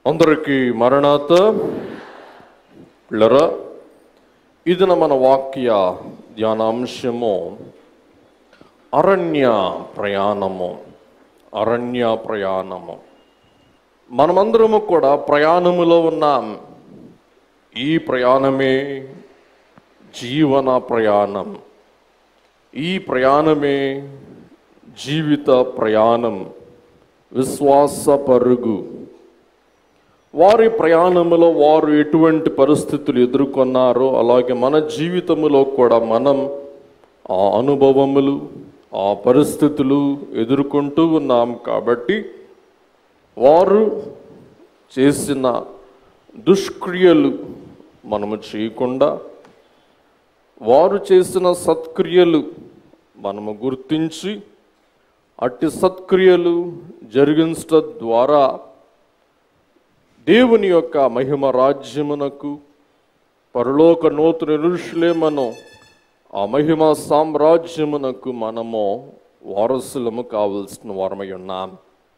అందరికీ మరణాత పిల్లరా ఇది మన వాక్య ధ్యానాంశము అరణ్య ప్రయాణము అరణ్య ప్రయాణము మనమందరము కూడా ప్రయాణములో ఉన్నాం ఈ ప్రయాణమే జీవన ప్రయాణం ఈ ప్రయాణమే జీవిత ప్రయాణం విశ్వాస పరుగు వారి ప్రయాణములో వారు ఎటువంటి పరిస్థితులు ఎదుర్కొన్నారో అలాగే మన జీవితములో కూడా మనం ఆ అనుభవములు ఆ పరిస్థితులు ఎదుర్కొంటూ ఉన్నాం కాబట్టి వారు చేసిన దుష్క్రియలు మనము చేయకుండా వారు చేసిన సత్క్రియలు మనము గుర్తించి అట్టి సత్క్రియలు జరిగించడం ద్వారా దేవుని యొక్క మహిమ రాజ్యమునకు పరలోక నూతన ఋషులేమను ఆ మహిమ సామ్రాజ్యమునకు మనము వారసులము కావలసిన వారమై ఉన్నాం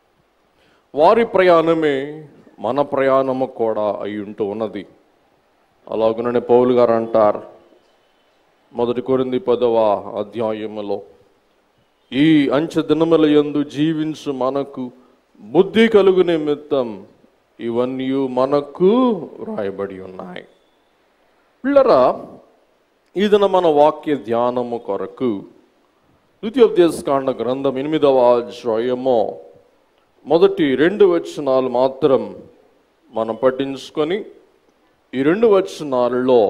వారి ప్రయాణమే మన ప్రయాణము కూడా అయి ఉంటూ ఉన్నది అలాగుననే పౌలు గారు అంటారు మొదటి కొరింది పదవ అధ్యాయములో ఈ అంచె దినముల యందు జీవించు మనకు బుద్ధి కలుగు నిమిత్తం ఇవన్నీ మనకు రాయబడి ఉన్నాయి పిల్లరా ఇదిన మన వాక్య ధ్యానము కొరకు ద్వితీయోపదేశకాండ గ్రంథం ఎనిమిదవ అధ్యాయము మొదటి రెండు వచనాలు మాత్రం మనం పఠించుకొని ఈ రెండు వచనాలలో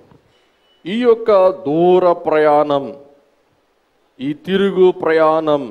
ఈ యొక్క దూర ప్రయాణం ఈ తిరుగు ప్రయాణం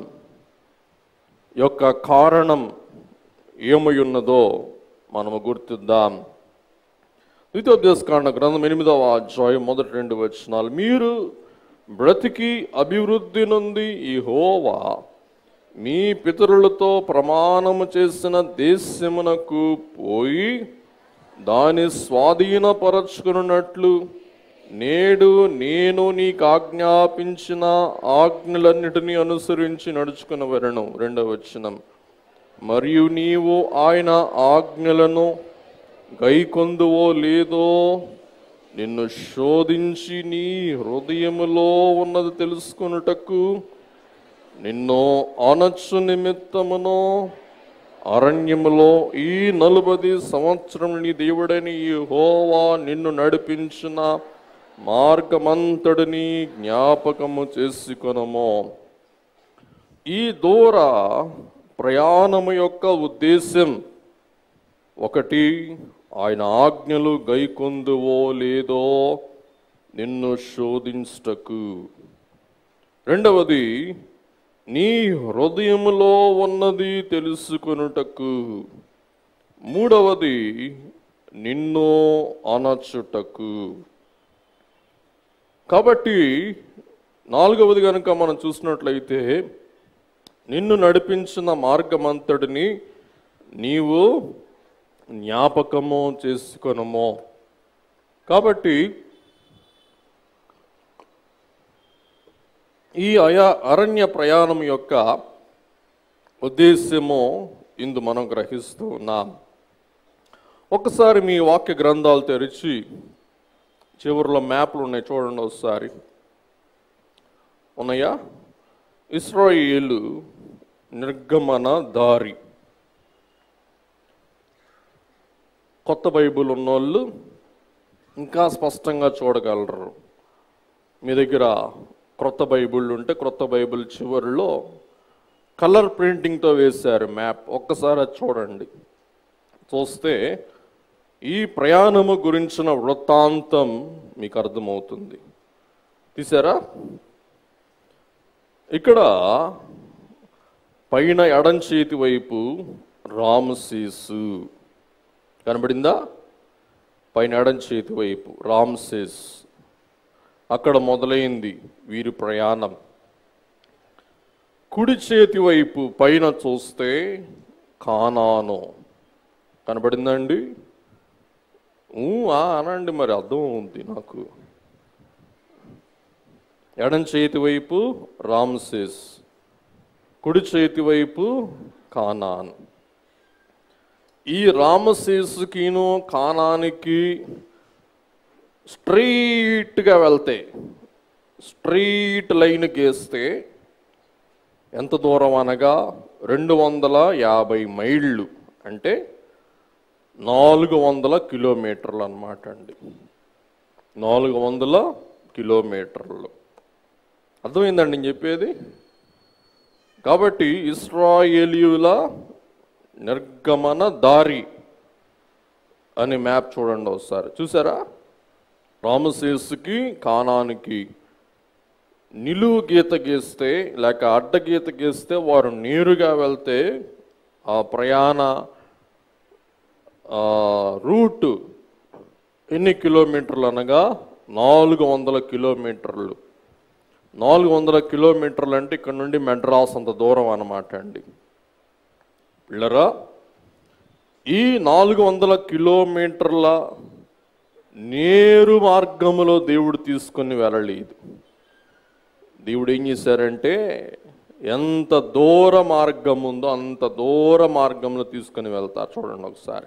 యొక్క కారణం ఏమై ఉన్నదో మనము గుర్తిద్దాం ద్వితీయోపదేశకాండ గ్రంథం ఎనిమిదవ అధ్యాయం మొదటి రెండు వచనాలు మీరు బ్రతికి అభివృద్ధి నుండి ఈ హోవా మీ పితరులతో ప్రమాణము చేసిన దేశమునకు పోయి దాని స్వాధీనపరచుకున్నట్లు నేడు నేను నీకు ఆజ్ఞాపించిన ఆజ్ఞలన్నిటినీ అనుసరించి నడుచుకుని వరను రెండవ వచనం మరియు నీవు ఆయన ఆజ్ఞలను గైకొందువో లేదో నిన్ను శోధించి నీ హృదయములో ఉన్నది తెలుసుకొనుటకు నిన్ను అనచ్చు నిమిత్తమును అరణ్యములో ఈ నలుబది సంవత్సరం నీ దేవుడని ఈ హోవా నిన్ను నడిపించిన మార్గమంతటిని జ్ఞాపకము చేసుకొనము ఈ దూర ప్రయాణము యొక్క ఉద్దేశం ఒకటి ఆయన ఆజ్ఞలు గైకొందువో లేదో నిన్ను శోధించటకు రెండవది నీ హృదయములో ఉన్నది తెలుసుకొనుటకు మూడవది నిన్ను అనచుటకు కాబట్టి నాలుగవది కనుక మనం చూసినట్లయితే నిన్ను నడిపించిన మార్గమంతటిని నీవు జ్ఞాపకము చేసుకొనము కాబట్టి ఈ అయా అరణ్య ప్రయాణం యొక్క ఉద్దేశ్యము ఇందు మనం గ్రహిస్తూ ఉన్నాం ఒకసారి మీ వాక్య గ్రంథాలు తెరిచి చివరిలో మ్యాప్లు ఉన్నాయి చూడండి ఒకసారి ఉన్నాయా ఇస్రాయేలు నిర్గమన దారి కొత్త బైబిల్ ఉన్నోళ్ళు ఇంకా స్పష్టంగా చూడగలరు మీ దగ్గర క్రొత్త బైబిల్ ఉంటే క్రొత్త బైబిల్ చివరిలో కలర్ ప్రింటింగ్తో వేశారు మ్యాప్ ఒక్కసారి అది చూడండి చూస్తే ఈ ప్రయాణము గురించిన వృత్తాంతం మీకు అర్థమవుతుంది తీసారా ఇక్కడ పైన ఎడం చేతి వైపు రామ్సేసు కనబడిందా పైన ఎడం చేతి వైపు రామ్సేస్ అక్కడ మొదలైంది వీరి ప్రయాణం కుడి చేతి వైపు పైన చూస్తే కానాను కనబడిందండి ఊ, ఆ అనండి మరి అర్థం ఉంది నాకు ఎడం చేతి వైపు రామ్సేస్ కుడి చేతి వైపు కానాన్ ఈ రామశేసుకిను కానానికి స్ట్రైట్గా వెళ్తే స్ట్రైట్ లైన్ గీస్తే ఎంత దూరం అనగా రెండు వందల యాభై మైళ్ళు అంటే నాలుగు వందల కిలోమీటర్లు అన్నమాట అండి నాలుగు వందల కిలోమీటర్లు అర్థమైందండి నేను చెప్పేది కాబట్టి ఇస్రాయేలీయుల నిర్గమన దారి అని మ్యాప్ చూడండి ఒకసారి చూసారా రామశేసుకి కానానికి నిలువు గీత గీస్తే లేక అడ్డ గీత గీస్తే వారు నేరుగా వెళ్తే ఆ ప్రయాణ ఆ, రూట్ ఎన్ని కిలోమీటర్లు అనగా నాలుగు వందల కిలోమీటర్లు నాలుగు వందల కిలోమీటర్లు అంటే ఇక్కడ నుండి మెడ్రాస్ అంత దూరం అన్నమాట అండి పిల్లరా ఈ నాలుగు వందల కిలోమీటర్ల నేరు మార్గములో దేవుడు తీసుకొని వెళ్ళలేదు దేవుడు ఏం చేశారంటే ఎంత దూర మార్గం ఉందో అంత దూర మార్గంలో తీసుకొని వెళ్తారు చూడండి ఒకసారి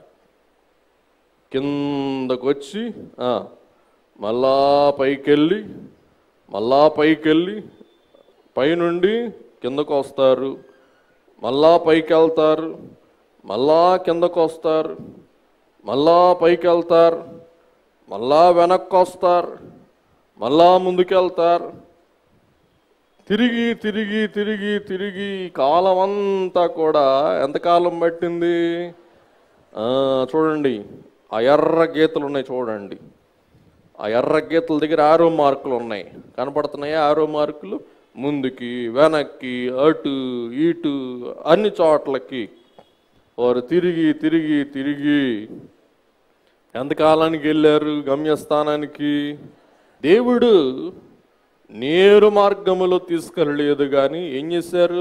కిందకు వచ్చి ఆ, మళ్ళా పైకెళ్ళి మళ్ళా పైకెళ్ళి పైనుండి కిందకు వస్తారు మళ్ళా పైకి వెళ్తారు మళ్ళా కిందకు వస్తారు మళ్ళా పైకి వెళ్తారు మళ్ళా వెనక్కి వస్తారు మళ్ళా ముందుకెళ్తారు తిరిగి తిరిగి తిరిగి తిరిగి ఈ కాలం అంతా కూడా ఎంతకాలం పట్టింది ఆ, చూడండి ఆ ఎర్ర గీతలు ఉన్నాయి చూడండి ఆ ఎర్ర గీతల దగ్గర ఆరో మార్కులు ఉన్నాయి కనపడుతున్నాయా ఆరో మార్కులు ముందుకి వెనక్కి అటు ఇటు అన్ని చోట్లకి వారు తిరిగి తిరిగి తిరిగి ఎంతకాలానికి వెళ్ళారు గమ్యస్థానానికి దేవుడు నేరు మార్గములో తీసుకెళ్ళలేదు కానీ ఏం చేశారు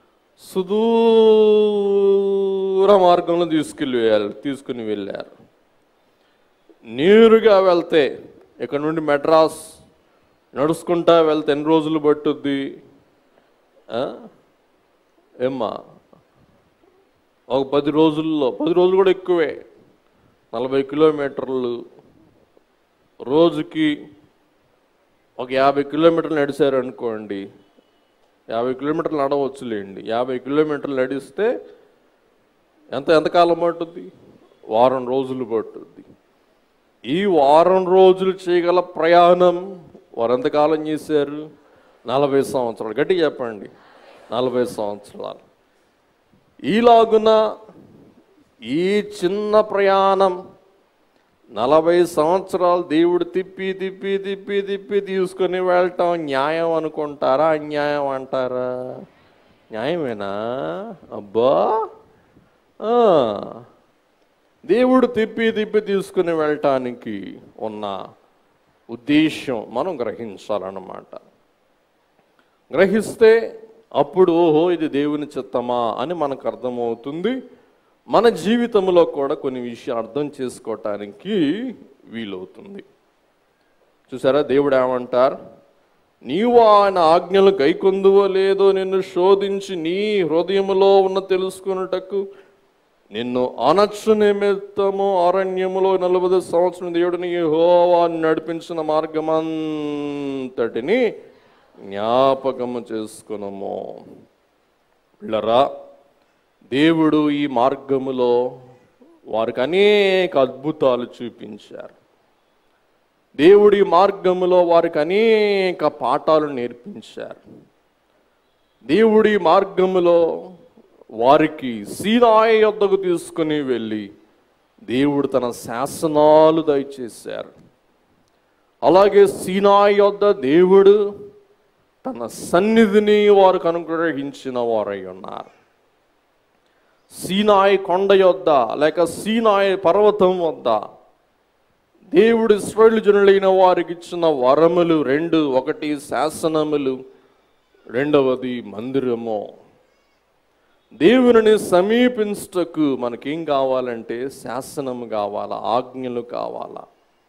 సుదూర మార్గంలో తీసుకెళ్ళి వెళ్ళారు తీసుకుని వెళ్ళారు నేరుగా వెళ్తే ఇక్కడ నుండి మెడ్రాస్ నడుచుకుంటా వెళ్తే ఎన్ని రోజులు పట్టుద్ది ఆ? ఏమ్మా ఒక పది రోజుల్లో పది రోజులు కూడా ఎక్కువే నలభై కిలోమీటర్లు రోజుకి ఒక యాభై కిలోమీటర్లు నడిచారు అనుకోండి యాభై కిలోమీటర్లు నడవచ్చులేండి యాభై కిలోమీటర్లు నడిస్తే ఎంత ఎంతకాలం పట్టుద్ది వారం రోజులు పట్టుద్ది ఈ వారం రోజులు చేయగల ప్రయాణం వారు ఎంతకాలం చేశారు నలభై సంవత్సరాలు గట్టిగా చెప్పండి నలభై సంవత్సరాలు ఈలాగున ఈ చిన్న ప్రయాణం నలభై సంవత్సరాలు దేవుడు తిప్పి తిప్పి తిప్పి తిప్పి తీసుకొని వెళ్ళటం న్యాయం అనుకుంటారా అన్యాయం అంటారా న్యాయమేనా అబ్బా ఆ. దేవుడు తిప్పి తిప్పి తీసుకుని వెళ్ళటానికి ఉన్న ఉద్దేశం మనం గ్రహించాలన్నమాట గ్రహిస్తే అప్పుడు ఓహో ఇది దేవుని చిత్తమా అని మనకు అర్థమవుతుంది మన జీవితంలో కూడా కొన్ని విషయాలు అర్థం చేసుకోవటానికి వీలవుతుంది చూసారా దేవుడు ఏమంటారు నీవు ఆయన ఆజ్ఞలు గైకొందువో లేదో నిన్ను శోధించి నీ హృదయములో ఉన్న తెలుసుకున్నటకు నిన్ను అనచ్చు నిమిత్తము అరణ్యములో నలభై సంవత్సరం దేవుడిని యెహోవా నడిపించిన మార్గమంతటిని జ్ఞాపకము చేసుకునము పిల్లరా దేవుడు ఈ మార్గములో వారికి అనేక అద్భుతాలు చూపించారు దేవుడి మార్గములో వారికి అనేక పాఠాలు నేర్పించారు దేవుడి మార్గములో వారికి సీనాయ యొద్దకు తీసుకుని వెళ్ళి దేవుడు తన శాసనాలు దయచేశారు అలాగే సీనాయి యొద్ద దేవుడు తన సన్నిధిని వారికి అనుగ్రహించిన వారై ఉన్నారు సీనాయి కొండ యొద్ద లేక సీనాయి పర్వతం వద్ద దేవుడు ఇస్రాయేలు జనులైన వారికి ఇచ్చిన వరములు రెండు ఒకటి శాసనములు రెండవది మందిరము దేవుని సమీపించటకు మనకేం కావాలంటే శాసనము కావాలా ఆజ్ఞలు కావాలా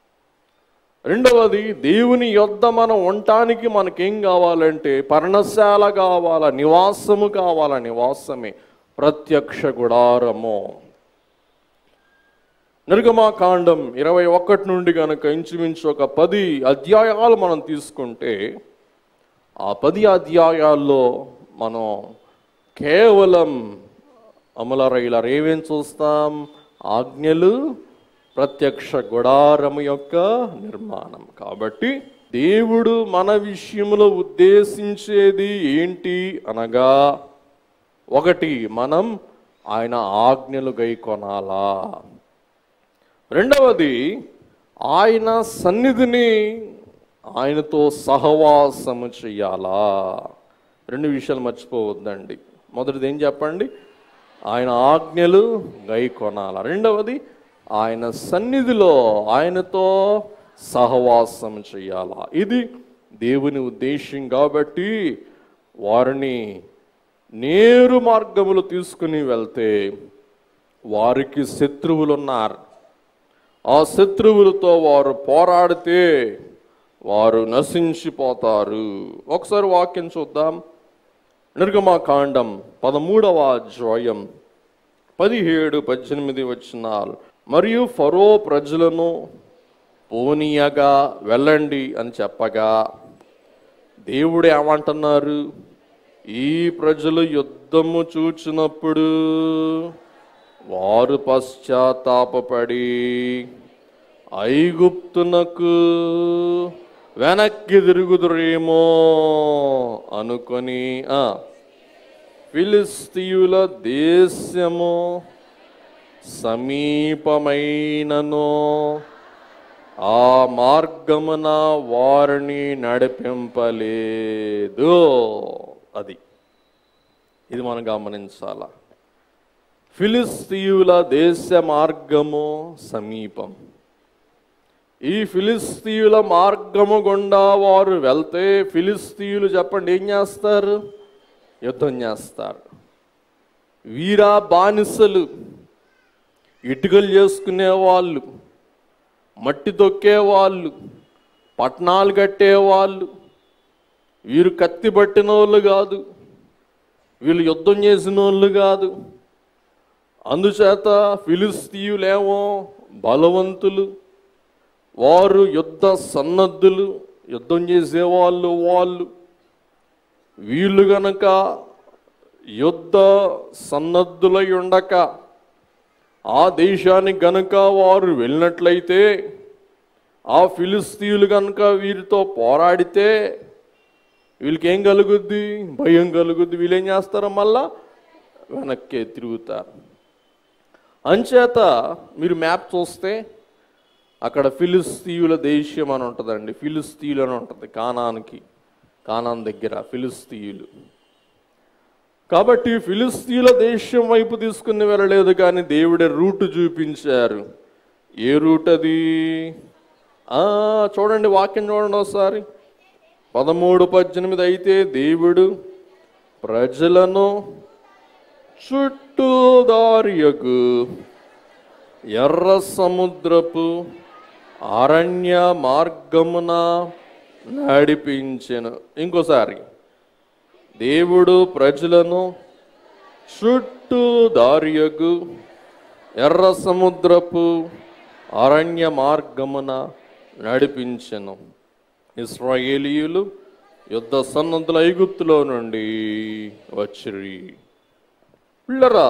రెండవది దేవుని యొద్ద మనం ఉండటానికి మనకేం కావాలంటే పర్ణశాల కావాలా నివాసము కావాలా నివాసమే ప్రత్యక్ష గుడారము నిర్గమాకాండం ఇరవై ఒక్కటి నుండి కనుక ఇంచుమించు ఒక పది అధ్యాయాలు మనం తీసుకుంటే ఆ పది అధ్యాయాల్లో మనం కేవలం అమలరైల ఏమేం చూస్తాం ఆజ్ఞలు ప్రత్యక్ష గుడారము యొక్క నిర్మాణం కాబట్టి దేవుడు మన విషయంలో ఉద్దేశించేది ఏంటి అనగా ఒకటి మనం ఆయన ఆజ్ఞలు గైకొనాలా రెండవది ఆయన సన్నిధిని ఆయనతో సహవాసము చెయ్యాలా రెండు విషయాలు మర్చిపోవద్దండి మొదటిది ఏం చెప్పండి ఆయన ఆజ్ఞలు గై కొనాల రెండవది ఆయన సన్నిధిలో ఆయనతో సహవాసం చెయ్యాలా ఇది దేవుని ఉద్దేశం కాబట్టి వారిని నేరు మార్గములు తీసుకుని వెళ్తే వారికి శత్రువులు ఉన్నారు ఆ శత్రువులతో వారు పోరాడితే వారు నశించిపోతారు ఒకసారి వాక్యం చూద్దాం నిర్గమాకాండం పదమూడవ అధ్యాయం పదిహేడు పద్దెనిమిది వచనాలు మరియు ఫరో ప్రజలను పోనీయగా వెళ్ళండి అని చెప్పగా దేవుడు ఏమంటున్నారు ఈ ప్రజలు యుద్ధము చూచినప్పుడు వారు పశ్చాత్తాపపడి ఐగుప్తునకు వెనక్కి తిరుగుదురేమో అనుకొని ఆ, ఫిలిస్తీయుల దేశము సమీపమైనను ఆ మార్గమున వారిని నడిపింపలేదు అది ఇది మనం గమనించాల ఫిలిస్తీయుల దేశ మార్గము సమీపం ఈ ఫిలిస్తీయుల మార్గము గుండా వారు వెళ్తే ఫిలిస్తీయులు చెప్పండి ఏం చేస్తారు యుద్ధం చేస్తారు వీరా బానిసలు ఇటుకలు చేసుకునే వాళ్ళు మట్టి తొక్కేవాళ్ళు పట్టణాలు కట్టేవాళ్ళు వీరు కత్తి పట్టిన వాళ్ళు కాదు వీళ్ళు యుద్ధం చేసిన వాళ్ళు కాదు అందుచేత ఫిలిస్తీయులేమో బలవంతులు వారు యుద్ధ సన్నద్ధులు యుద్ధం చేసేవాళ్ళు వాళ్ళు వీళ్ళు గనక యుద్ధ సన్నద్ధులై ఉండక ఆ దేశానికి గనక వారు వెళ్ళినట్లయితే ఆ ఫిలిస్తీయులు గనక వీరితో పోరాడితే వీళ్ళకి ఏం కలుగుద్ది భయం కలుగుద్ది వీళ్ళు ఏం చేస్తారు మళ్ళా వెనక్కి తిరుగుతారు అంచేత మీరు మ్యాప్ చూస్తే అక్కడ ఫిలిస్తీయుల దేశం అని ఉంటుందండి ఫిలిస్తీయులు అని ఉంటుంది కానానికి కానాన్ దగ్గర ఫిలిస్తీయులు కాబట్టి ఫిలిస్తీన్ల దేశం వైపు తీసుకుని వెళ్ళలేదు కానీ దేవుడే రూట్ చూపించారు ఏ రూట్ అది ఆ, చూడండి వాక్యం చూడండి ఒకసారి పదమూడు పద్దెనిమిది అయితే దేవుడు ప్రజలను చుట్టూ దారియకు ఎర్ర సముద్రపు అరణ్య మార్గమున నడిపించెను ఇంకోసారి దేవుడు ప్రజలను చుట్టూ దారియగు ఎర్ర సముద్రపు అరణ్య మార్గమున నడిపించెను ఇస్రాయేలీయులు యుద్ధ సన్నద్ధుల ఐగుప్తులో నుండి వచ్చిరి పిల్లరా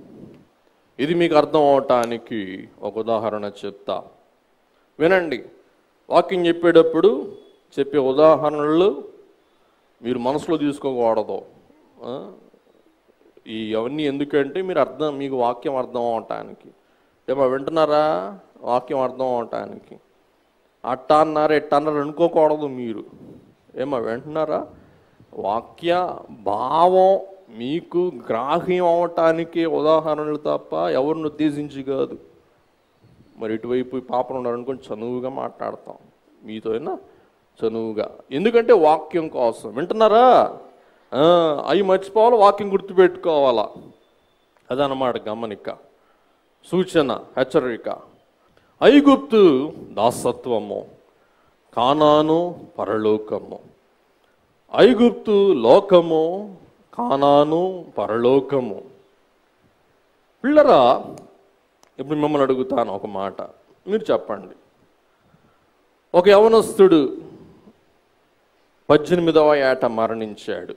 ఇది మీకు అర్థం అవటానికి ఒక ఉదాహరణ చెప్తా వినండి వాకింగ్ చెప్పేటప్పుడు చెప్పే ఉదాహరణలు మీరు మనసులో తీసుకోకూడదు ఆ? ఈ అవన్నీ ఎందుకంటే మీరు అర్థం మీకు వాక్యం అర్థం అవటానికి ఏమో వింటున్నారా వాక్యం అర్థం అవటానికి అట్ట అన్నారు ఎట్ట అన్నారు అనుకోకూడదు మీరు ఏమో వింటున్నారా వాక్య భావం మీకు గ్రాహ్యం అవటానికి ఉదాహరణలు తప్ప ఎవరిని ఉద్దేశించి కాదు మరి ఇటువైపు ఈ పాపలు ఉన్నారు అనుకొని చనువుగా మాట్లాడతాం మీతో అయినా చనువుగా ఎందుకంటే వాక్యం కోసం వింటున్నారా ఆ, అవి మర్చిపోవాలి వాక్యం గుర్తుపెట్టుకోవాలా అదనమాట గమనిక సూచన హెచ్చరిక ఐగుప్తు దాసత్వము కానాను పరలోకము ఐగుప్తు లోకము కానాను పరలోకము పిల్లరా ఇప్పుడు మిమ్మల్ని అడుగుతాను ఒక మాట మీరు చెప్పండి ఒక యవనస్తుడు పద్దెనిమిదవ ఏట మరణించాడు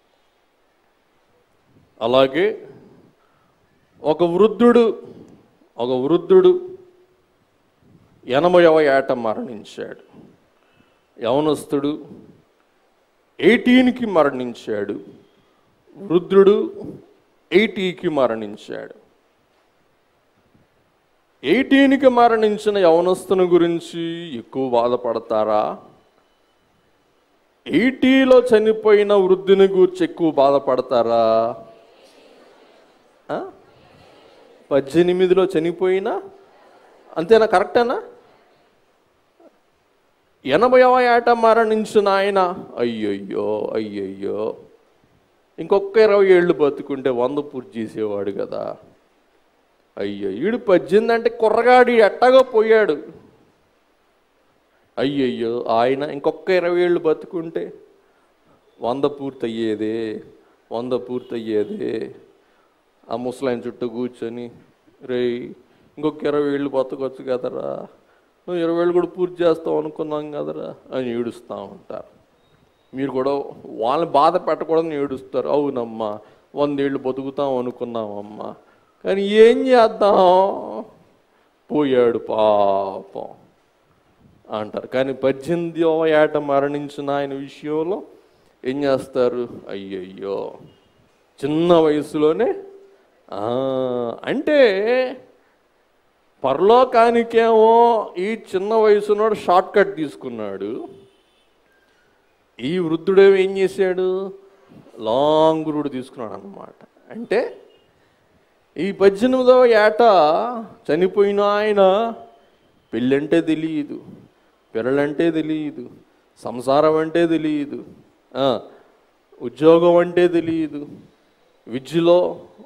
అలాగే ఒక వృద్ధుడు ఒక వృద్ధుడు ఎనభైవ ఏట మరణించాడు యవనస్తుడు ఎయిటీన్కి మరణించాడు వృద్ధుడు ఎయిటీకి మరణించాడు ఎయిటీన్కి మరణించిన యవనస్తుని గురించి ఎక్కువ బాధపడతారా ఎయిటీలో చనిపోయిన వృద్ధుని గురించి ఎక్కువ బాధపడతారా ఆ? పద్దెనిమిదిలో చనిపోయినా అంతేనా కరెక్టేనా ఎనభైవ ఏట మరణించిన ఆయన అయ్యయ్యో అయ్యయ్యో ఇంకొక ఇరవై ఏళ్ళు బతుకుంటే వంద పూర్తి చేసేవాడు కదా అయ్యో ఈడు పద్దెనిమిది అంటే కుర్రగాడి ఎట్టాగో పోయాడు అయ్యయ్యో ఆయన ఇంకొక ఇరవై ఏళ్ళు బతుకుంటే వంద పూర్తయ్యేదే వంద పూర్తయ్యేదే ఆ ముసలాయన చుట్టూ కూర్చొని రేయ్ ఇంకొక ఇరవై ఏళ్ళు బతకొచ్చు కదరా నువ్వు ఇరవై ఏళ్ళు కూడా పూర్తి చేస్తావు అనుకున్నాం కదరా అని ఏడుస్తూ ఉంటారు మీరు కూడా వాళ్ళని బాధ పెట్టకూడదని ఏడుస్తారు అవునమ్మా వందేళ్ళు బతుకుతాం అనుకున్నామమ్మా కానీ ఏం చేద్దాం పోయాడు పాపం అంటారు కానీ పద్దెనిమిదవ ఏట మరణించిన ఆయన విషయంలో ఏం చేస్తారు అయ్యయ్యో చిన్న వయసులోనే ఆ, అంటే పరలోకానికేమో ఈ చిన్న వయసునోడు షార్ట్ కట్ తీసుకున్నాడు ఈ వృద్ధుడేమో ఏం చేశాడు లాంగ్ రూట్ తీసుకున్నాడు అన్నమాట అంటే ఈ పద్దెనిమిదవ ఏట చనిపోయిన ఆయన పెళ్ళంటే తెలియదు పిల్లలంటే తెలియదు సంసారం అంటే తెలియదు ఆ, ఉద్యోగం అంటే తెలియదు విద్యలో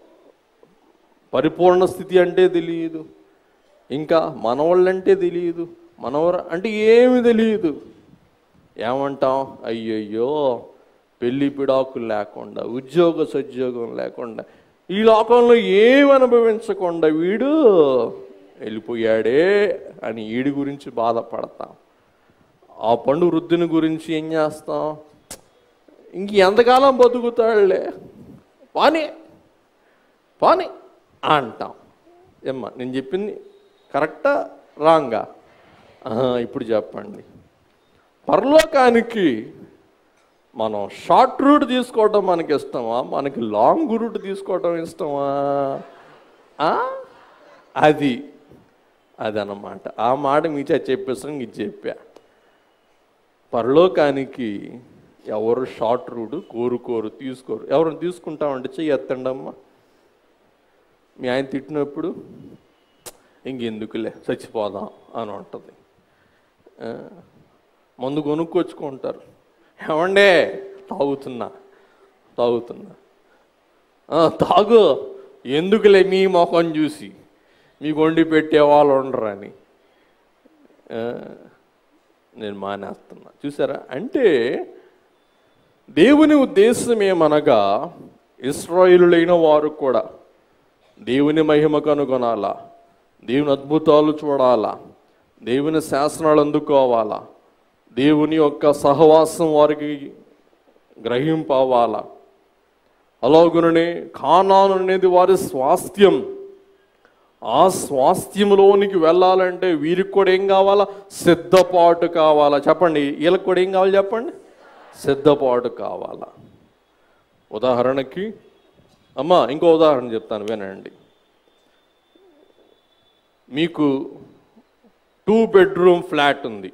పరిపూర్ణ స్థితి అంటే తెలియదు ఇంకా మనవాళ్ళంటే తెలియదు మనవర అంటే ఏమి తెలియదు ఏమంటాం అయ్యయ్యో పెళ్లి పిడాకులు లేకుండా ఉద్యోగ సద్యోగం లేకుండా ఈ లోకంలో ఏమి అనుభవించకుండా వీడు వెళ్ళిపోయాడే అని వీడి గురించి బాధపడతాం ఆ పండు వృద్ధుని గురించి ఏం చేస్తాం ఇంక ఎంతకాలం బతుకుతాడులే పాని పాని అంటాం ఏమ్మా నేను చెప్పింది కరెక్టా రాంగా ఆహా, ఇప్పుడు చెప్పండి పరలోకానికి మనం షార్ట్ రూట్ తీసుకోవడం మనకి ఇష్టమా మనకి లాంగ్ రూట్ తీసుకోవడం ఇష్టమా ఆ? అది అదనమాట ఆ మాట మీ చేత చెప్పేసాను ఇది చెప్పా పరలోకానికి ఎవరు షార్ట్ రూట్ కోరుకోరు తీసుకోరు ఎవరిని తీసుకుంటామంటే చెయ్యి ఎత్తండి అమ్మా మీ ఆయన తిట్టినప్పుడు ఇంకెందుకులే చచ్చిపోదాం అని ఉంటుంది ఆ, మందు కొనుక్కొచ్చుకుంటారు ఏమండే తాగుతున్నా తాగుతున్నా "ఆ, తాగు ఎందుకులే మీ ముఖం చూసి మీకు వండి పెట్టే వాళ్ళు ఉండరని ఆ, నేను మానేస్తున్నా చూసారా అంటే దేవుని ఉద్దేశం ఏమనగా ఇస్రాయిలులైన వారు కూడా దేవుని మహిమ కనుగొనాలా దేవుని అద్భుతాలు చూడాలా దేవుని శాసనాలు అందుకోవాలా దేవుని యొక్క సహవాసం వారికి గ్రహింపవాలా అలాగుననే కానాను అనేది వారి స్వాస్థ్యం ఆ స్వాస్థ్యంలోనికి వెళ్ళాలంటే వీరికి కూడా ఏం కావాలా సిద్ధపాటు కావాలా చెప్పండి వీళ్ళకి కూడా ఏం కావాలి చెప్పండి సిద్ధపాటు కావాలా ఉదాహరణకి అమ్మా ఇంకో ఉదాహరణ చెప్తాను వినండి మీకు టూ బెడ్రూమ్ ఫ్లాట్ ఉంది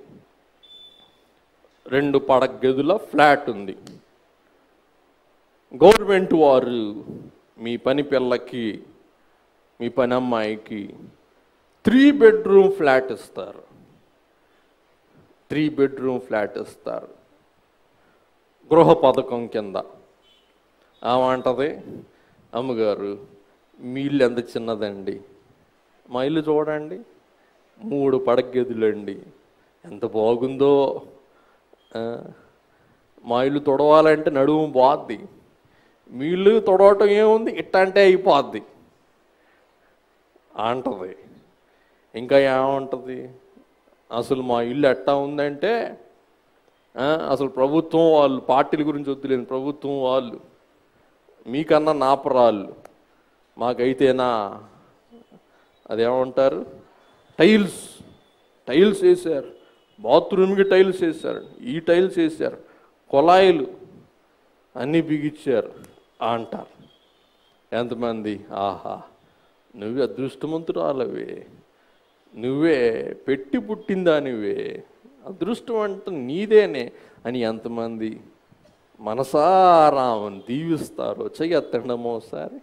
రెండు పడక గదుల ఫ్లాట్ ఉంది గవర్నమెంట్ వారు మీ పని పిల్లకి మీ పని అమ్మాయికి త్రీ బెడ్రూమ్ ఫ్లాట్ ఇస్తారు త్రీ బెడ్రూమ్ ఫ్లాట్ ఇస్తారు గృహ పథకం కింద ఆమంటది అమ్మగారు మీ ఇల్లు ఎంత చిన్నదండి మా ఇల్లు చూడండి మూడు పడక గదులండి ఎంత బాగుందో ఆ, మా ఇల్లు తొడవాలంటే నడుము బాద్ది మీ ఇల్లు తొడవటం ఏముంది ఇట్ట అంటే అయిపోద్ది అంటది ఇంకా ఏముంటుంది అసలు మా ఇల్లు ఎట్టా ఉందంటే ఆ, అసలు ప్రభుత్వం వాళ్ళు పార్టీల గురించి వద్దులేదు ప్రభుత్వం వాళ్ళు మీకన్నా నాపరాళ్ళు మాకైతేనా అదేమంటారు టైల్స్ టైల్స్ వేశారు బాత్రూమ్కి టైల్స్ వేశారు ఈ టైల్స్ వేశారు కొలాయిలు అన్నీ బిగించారు అంటారు ఎంతమంది ఆహా నువ్వే అదృష్టవంతురాలవే నువ్వే పెట్టి పుట్టిందానివే అదృష్టం అంటే నీదేనే అని ఎంతమంది మనసారామని దీవిస్తారో చెయ్యి ఎత్తండమో ఒకసారి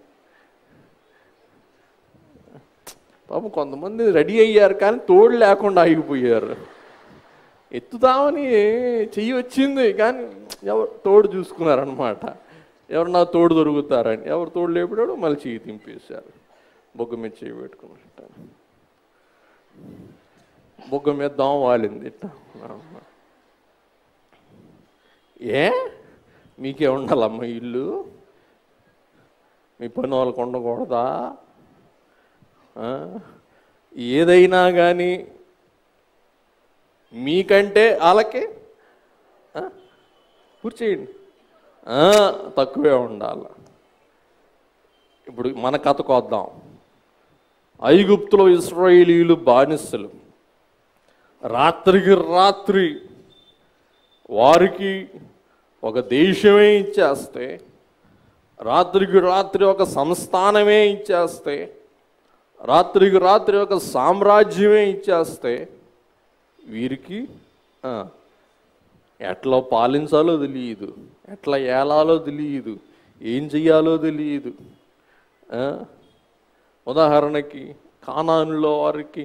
పాపం కొంతమంది రెడీ అయ్యారు కానీ తోడు లేకుండా ఆగిపోయారు ఎత్తుదామని చెయ్యి వచ్చింది కానీ ఎవరు తోడు చూసుకున్నారనమాట ఎవరు నా తోడు దొరుకుతారని ఎవరు తోడు లేపాడో మళ్ళీ చెయ్యి తింపేశారు బొగ్గ మీద చెయ్యి పెట్టుకున్నట్టు బొగ్గ మీద దోమ వాలింది ఇట్ట ఏ మీకే ఉండాలమ్మ ఇల్లు మీ పని వాళ్ళకు ఉండకూడదా ఆ? ఏదైనా కానీ మీకంటే వాళ్ళకి ఆ? కూర్చేయండి ఆ, తక్కువే ఉండాలి ఇప్పుడు మన కథకు వద్దాం ఐగుప్తులో ఇస్రాయేలీలు బానిసలు రాత్రికి రాత్రి వారికి ఒక దేశమే ఇచ్చేస్తే రాత్రికి రాత్రి ఒక సంస్థానమే ఇచ్చేస్తే రాత్రికి రాత్రి ఒక సామ్రాజ్యమే ఇచ్చేస్తే వీరికి ఆ, ఎట్లా పాలించాలో తెలియదు ఎట్లా ఏలాలో తెలియదు ఏం చెయ్యాలో తెలియదు ఆ? ఉదాహరణకి కానానులో వారికి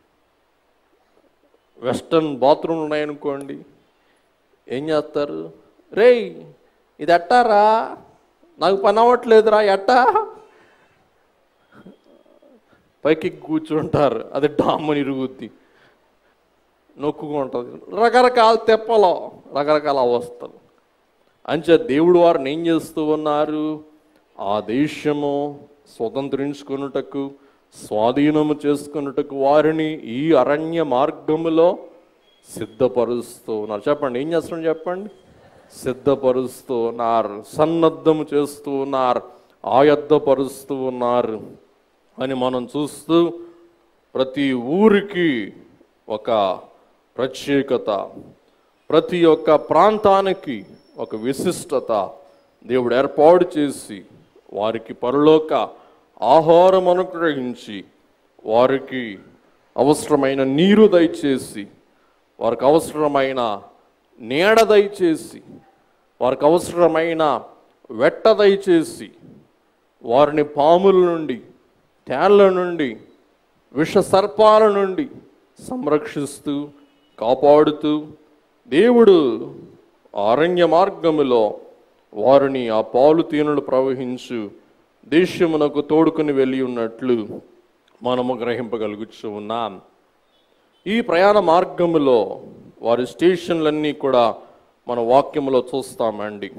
వెస్టర్న్ బాత్రూమ్ ఉన్నాయనుకోండి ఏం చేస్తారు రేయ్ ఇది ఎట్టారా నాకు పని అవ్వట్లేదురా ఎట్టా పైకి కూర్చుంటారు అది డామ్మని ఇరుగుద్ది నొక్కుకుంటుంది రకరకాల తెప్పలో రకరకాల అవస్థలు అంచే దేవుడు వారిని ఏం చేస్తూ ఉన్నారు ఆ దేశము స్వతంత్రించుకొనుటకు స్వాధీనము చేసుకొనుటకు వారిని ఈ అరణ్య మార్గములో సిద్ధపరుస్తూ ఉన్నారు చెప్పండి ఏం చేస్తున్నారు చెప్పండి సిద్ధపరుస్తూ ఉన్నారు సన్నద్ధము చేస్తూ ఉన్నారు ఆయత్తపరుస్తూ ఉన్నారు అని మనం చూస్తూ ప్రతి ఊరికి ఒక ప్రత్యేకత ప్రతి ఒక్క ప్రాంతానికి ఒక విశిష్టత దేవుడు ఏర్పాటు చేసి వారికి పరలోక ఆహారం అనుగ్రహించి వారికి అవసరమైన నీరు దయచేసి వారికి అవసరమైన నీడ దయచేసి వారికి అవసరమైన వెట్ట దయచేసి వారిని పాముల నుండి తేళ్ల నుండి విష సర్పాల నుండి సంరక్షిస్తూ కాపాడుతూ దేవుడు ఆ అరణ్య మార్గములో వారిని ఆ పాలు తేనెలు ప్రవహించు దేశమునకు తోడుకుని వెళ్ళి ఉన్నట్లు మనము గ్రహింపగలుగుచు ఉన్నాం ఈ ప్రయాణ మార్గములో వారి స్టేషన్లన్నీ కూడా మన వాక్యములో చూస్తామండి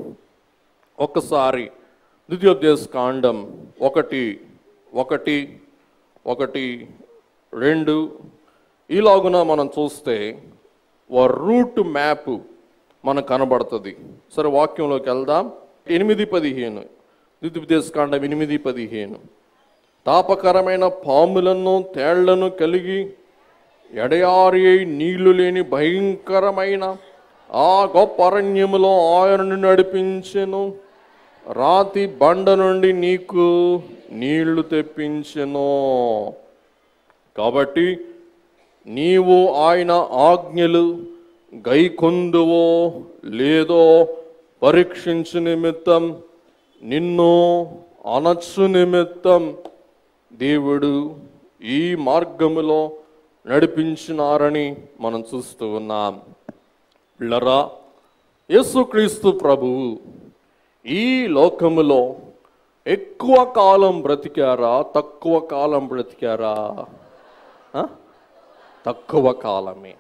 ఒక్కసారి ద్వితీయోపదేశ కాండం ఒకటి ఒకటి ఒకటి రెండు ఈలాగున మనం చూస్తే వారి రూట్ మ్యాప్ మనకు కనబడుతుంది సరే వాక్యంలోకి వెళ్దాం ఎనిమిది పదిహేను ద్వితీయోపదేశ కాండం ఎనిమిది పదిహేను తాపకరమైన పాములను తేళ్లను కలిగి ఎడయారి అయి నీళ్లు లేని భయంకరమైన ఆ గొప్ప అరణ్యములో ఆయనను నడిపించెను రాతి బండ నుండి నీకు నీళ్లు తెప్పించెను కాబట్టి నీవు ఆయన ఆజ్ఞలు గైకొందువో లేదో పరీక్షించు నిమిత్తం నిన్ను అనచ్చు నిమిత్తం దేవుడు ఈ మార్గములో నడిపించినారని మనం చూస్తూ ఉన్నాం పిల్లరా యేసుక్రీస్తు ప్రభువు ఈ లోకములో ఎక్కువ కాలం బ్రతికారా తక్కువ కాలం బ్రతికారా ఆ? తక్కువ కాలమే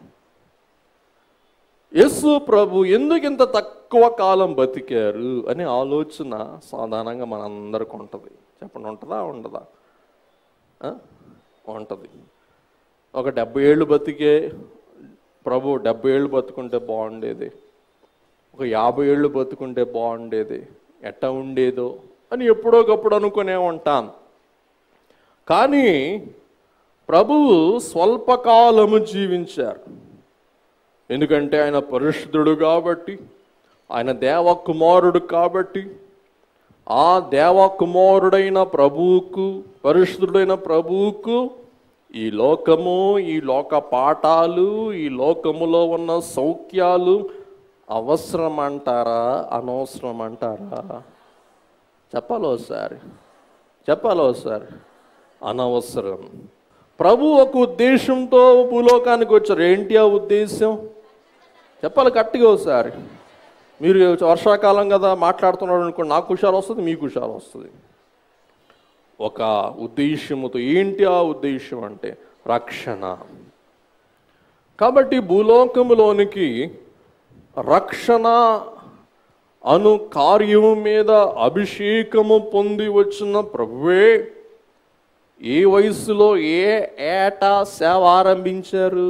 యేసు ప్రభు ఎందుకు ఇంత తక్కువ కాలం బతికారు అనే ఆలోచన సాధారణంగా మనందరికి ఉంటుంది చెప్పండి ఉంటుందా ఉండదా ఆ? ఉంటుంది ఒక డెబ్బై ఏళ్ళు బతికే ప్రభు డెబ్బై ఏళ్ళు బతుకుంటే బాగుండేది ఒక యాభై ఏళ్ళు బతుకుంటే బాగుండేది ఎట్ట ఉండేదో అని ఎప్పుడోకప్పుడు అనుకునే ఉంటాం కానీ ప్రభువు స్వల్పకాలము జీవించారు ఎందుకంటే ఆయన పరిశుద్ధుడు కాబట్టి ఆయన దేవకుమారుడు కాబట్టి ఆ దేవకుమారుడైన ప్రభువుకు పరిశుద్ధుడైన ప్రభువుకు ఈ లోకము ఈ లోక పాఠాలు ఈ లోకములో ఉన్న సౌఖ్యాలు అవసరం అంటారా అనవసరం అంటారా చెప్పాలి ఒకసారి చెప్పాలి ఒకసారి అనవసరం ప్రభు ఒక ఉద్దేశంతో భూలోకానికి వచ్చారు ఏంటి ఆ ఉద్దేశం చెప్పాలి గట్టిగా ఒకసారి మీరు వర్షాకాలం కదా మాట్లాడుతున్నారు అనుకోండి నాకు హుషారు వస్తుంది మీకు హుషారు వస్తుంది ఒక ఉద్దేశముతో ఏంటి ఆ ఉద్దేశం అంటే రక్షణ కాబట్టి భూలోకములోనికి రక్షణ అను కార్యము మీద అభిషేకము పొంది వచ్చిన ప్రభువే ఏ వయసులో ఏ ఏటా సేవ ఆరంభించారు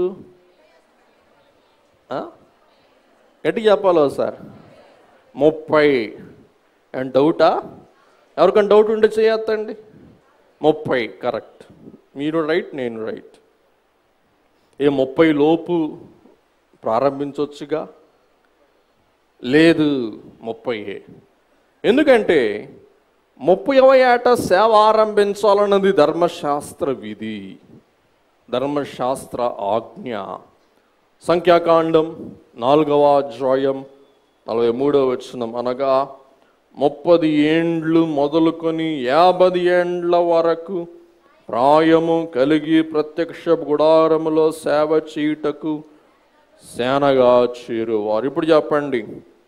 ఆ? గట్టి చెప్పాలో సార్ ముప్పై అండ్ డౌటా ఎవరికైనా డౌట్ ఉంటే చేయొద్దండి ముప్పై కరెక్ట్ మీరు రైట్ నేను రైట్ ఏ ముప్పై లోపు ప్రారంభించవచ్చుగా లేదు ముప్పై ఎందుకంటే ముప్పైవ ఏట సేవ ఆరంభించాలన్నది ధర్మశాస్త్ర విధి ధర్మశాస్త్ర ఆజ్ఞ సంఖ్యాకాండం నాలుగవ అధ్యాయం నలభై మూడవ వచనం అనగా ముప్పది ఏండ్లు మొదలుకొని యాభై ఏండ్ల వరకు ప్రాయము కలిగి ప్రత్యక్ష గుడారములో సేవ చేయుటకు సేనగా చేరువారు ఇప్పుడు చెప్పండి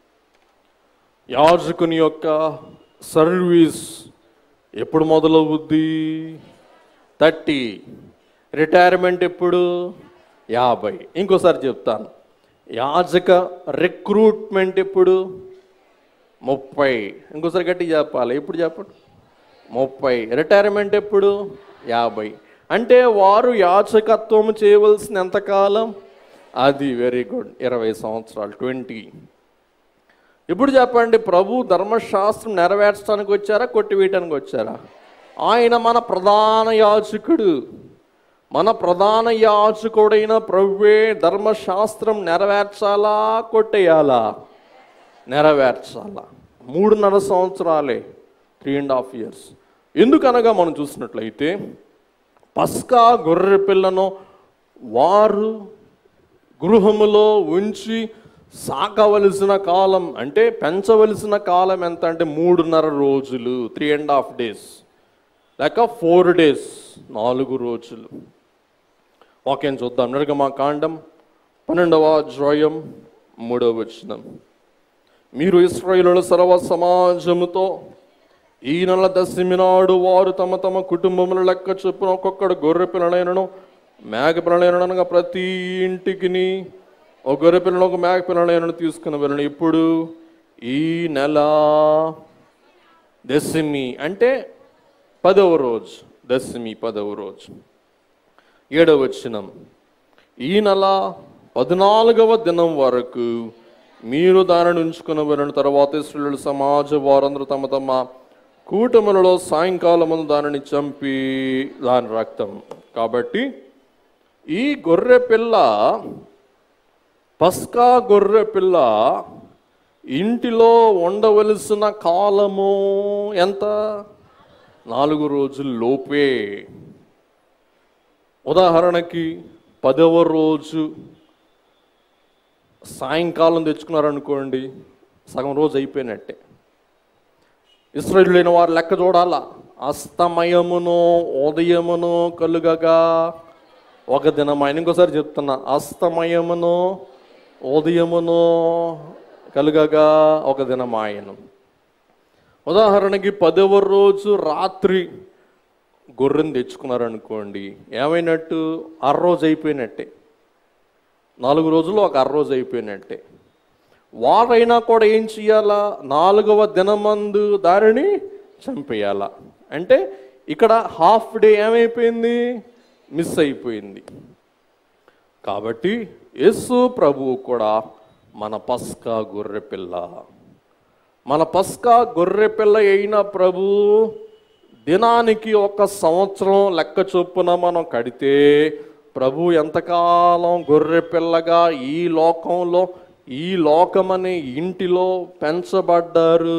యాజకుని యొక్క సర్వీస్ ఎప్పుడు మొదలవుద్ది థర్టీ రిటైర్మెంట్ ఎప్పుడు యాభై ఇంకోసారి చెప్తాను యాజక రిక్రూట్మెంట్ ఎప్పుడు ముప్పై ఇంకోసారి గట్టి చెప్పాలి ఎప్పుడు చెప్పండి ముప్పై రిటైర్మెంట్ ఎప్పుడు యాభై అంటే వారు యాచకత్వం చేయవలసిన ఎంతకాలం అది వెరీ గుడ్ ఇరవై సంవత్సరాలు ట్వంటీ ఇప్పుడు చెప్పండి ప్రభు ధర్మశాస్త్రం నెరవేర్చడానికి వచ్చారా కొట్టివేయటానికి వచ్చారా ఆయన మన ప్రధాన యాజకుడు మన ప్రధాన యాజకుడైన ప్రభువే ధర్మశాస్త్రం నెరవేర్చాలా కొట్టేయాలా నెరవేర్చాలా మూడున్నర సంవత్సరాలే త్రీ అండ్ హాఫ్ ఇయర్స్ ఎందుకనగా మనం చూసినట్లయితే పస్కా గొర్రె పిల్లను వారు గృహములో ఉంచి సాకవలసిన కాలం అంటే పెంచవలసిన కాలం ఎంత అంటే మూడున్నర రోజులు త్రీ అండ్ హాఫ్ డేస్ లేక ఫోర్ డేస్ నాలుగు రోజులు వాక్యం చూద్దాం నిర్గమా కాండం పన్నెండవ అధ్యాయం మూడవ వచనం మీరు ఇస్రాయేలుల సర్వ సమాజముతో ఈ నెల దశమి నాడు వారు తమ తమ కుటుంబముల లెక్క చొప్పున ఒక్కొక్కడు గొర్రె పిల్లలైనను మేక పిల్లలైనను అనగా ప్రతి ఇంటికి ఒక గొర్రె పిల్లను ఒక మేక పిల్లలైనను తీసుకుని వెళ్ళను ఇప్పుడు ఈ నెల దశమి అంటే పదవ రోజు దశమి పదవ రోజు ఏడవ వచనం ఈ నెల పద్నాలుగవ దినం వరకు మీరు దానిని ఉంచుకుని వెళ్ళిన తర్వాత ఇస్రాయేలు సమాజ వారందరూ తమ తమ కూటములలో సాయంకాలమును దానిని చంపి దాని రక్తం కాబట్టి ఈ గొర్రె పిల్ల పస్కా గొర్రె పిల్ల ఇంటిలో ఉండవలసిన కాలము ఎంత నాలుగు రోజుల లోపే ఉదాహరణకి పదవ రోజు సాయంకాలం తెచ్చుకున్నారనుకోండి సగం రోజు అయిపోయినట్టే ఇస్రాయేలులైన వారు లెక్క చూడాలా అస్తమయమును ఉదయమును కలుగగా ఒక దినం ఆయన ఇంకోసారి చెప్తున్నా అస్తమయమును ఉదయమును కలుగగా ఒక దినం ఆయను ఉదాహరణకి పదవ రోజు రాత్రి గొర్రెని తెచ్చుకున్నారనుకోండి ఏమైనట్టు అర రోజు అయిపోయినట్టే నాలుగు రోజులు ఒక అర రోజు అయిపోయినట్టే వారైనా కూడా ఏం చేయాలా నాలుగవ దినమందు దారిని చంపేయాలా అంటే ఇక్కడ హాఫ్ డే ఏమైపోయింది మిస్ అయిపోయింది కాబట్టి యేసు ప్రభువు కూడా మన పస్కా గొర్రె పిల్ల మన పస్కా గొర్రె పిల్ల అయిన ప్రభు దినానికి ఒక సంవత్సరం లెక్క చొప్పున మనం కడితే ప్రభు ఎంతకాలం గొర్రె పిల్లగా ఈ లోకంలో ఈ లోకమనే ఇంటిలో పెంచబడ్డారు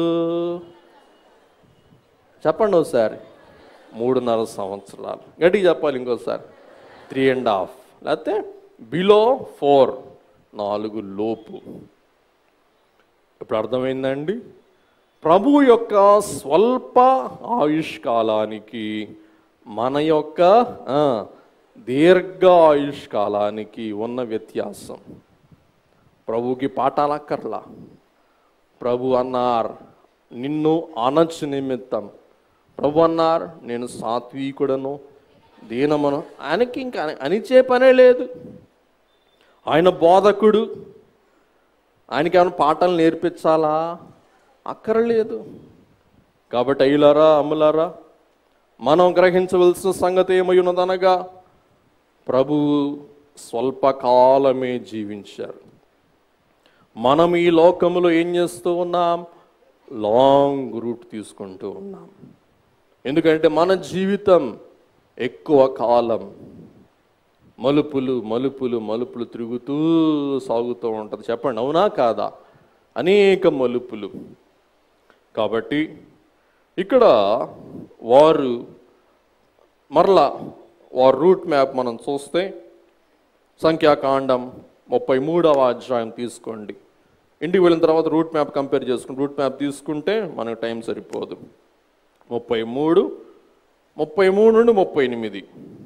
చెప్పండి ఒకసారి మూడున్నర సంవత్సరాలు గట్టిగా చెప్పాలి ఇంకోసారి త్రీ అండ్ హాఫ్ లేకపోతే బిలో ఫోర్ నాలుగు లోపు ఇప్పుడు అర్థమైందండి ప్రభు యొక్క స్వల్ప ఆయుష్కాలానికి మన యొక్క ఆ, దీర్ఘ ఆయుష్కాలానికి ఉన్న వ్యత్యాసం ప్రభుకి పాఠాలక్కర్లా ప్రభు అన్నారు నిన్ను అనచ్చు నిమిత్తం ప్రభు అన్నారు నేను సాత్వికుడను దీనమను ఆయనకి ఇంకా అని- అనిచే పనే లేదు ఆయన బోధకుడు ఆయనకి ఏమైనా పాఠాలు నేర్పించాలా అక్కర్లేదు కాబట్టి అయ్యులారా అమ్ములారా మనం గ్రహించవలసిన సంగతి ఏమై ఉన్నదనగా ప్రభు స్వల్పకాలమే జీవించారు మనం ఈ లోకములో ఏం చేస్తూ ఉన్నాం లాంగ్ రూట్ తీసుకుంటూ ఉన్నాం ఎందుకంటే మన జీవితం ఎక్కువ కాలం మలుపులు మలుపులు మలుపులు తిరుగుతూ సాగుతూ ఉంటుంది చెప్పండి అవునా కాదా అనేక మలుపులు కాబట్టి ఇక్కడ వారు మరలా వారి రూట్ మ్యాప్ మనం చూస్తే సంఖ్యాకాండం ముప్పై మూడవ అధ్యాయం తీసుకోండి ఇంటికి వెళ్ళిన తర్వాత రూట్ మ్యాప్ కంపేర్ చేసుకుని రూట్ మ్యాప్ తీసుకుంటే మనకు టైం సరిపోదు ముప్పై మూడు ముప్పై మూడు నుండి ముప్పై ఎనిమిది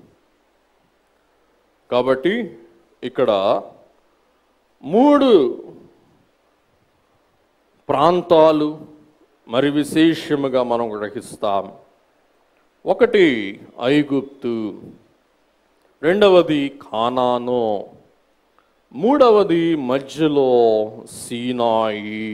కాబట్టి ఇక్కడ మూడు ప్రాంతాలు మరి విశేషముగా మనం గ్రహిస్తాం ఒకటి ఐగుప్తు రెండవది ఖానాను మూడవది మధ్యలో సీనాయి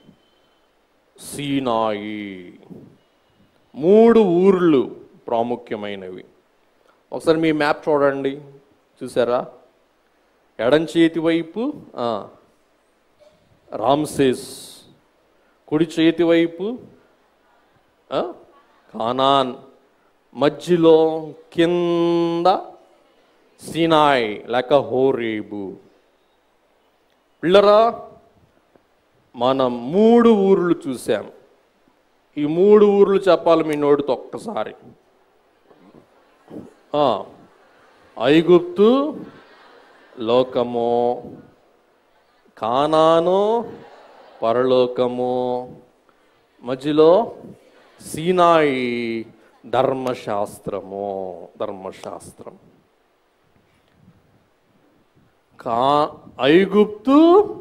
సీనాయి మూడు ఊర్లు ప్రాముఖ్యమైనవి ఒకసారి మీ మ్యాప్ చూడండి చూసారా ఎడం చేతి వైపు ఆ, రామ్సేస్ కుడి చేతి వైపు ఆ, కానాన్ మధ్యలో కింద సినాయ్ లేక హోరేబు పిల్లరా మనం మూడు ఊర్లు చూసాం ఈ మూడు ఊర్లు చెప్పాలి మీ నోటితో ఒక్కసారి ఆ, ఐగుప్తు లోకము కానాను పరలోకము మధ్యలో సీనాయి ధర్మశాస్త్రము ధర్మశాస్త్రం కా ఐగుప్తు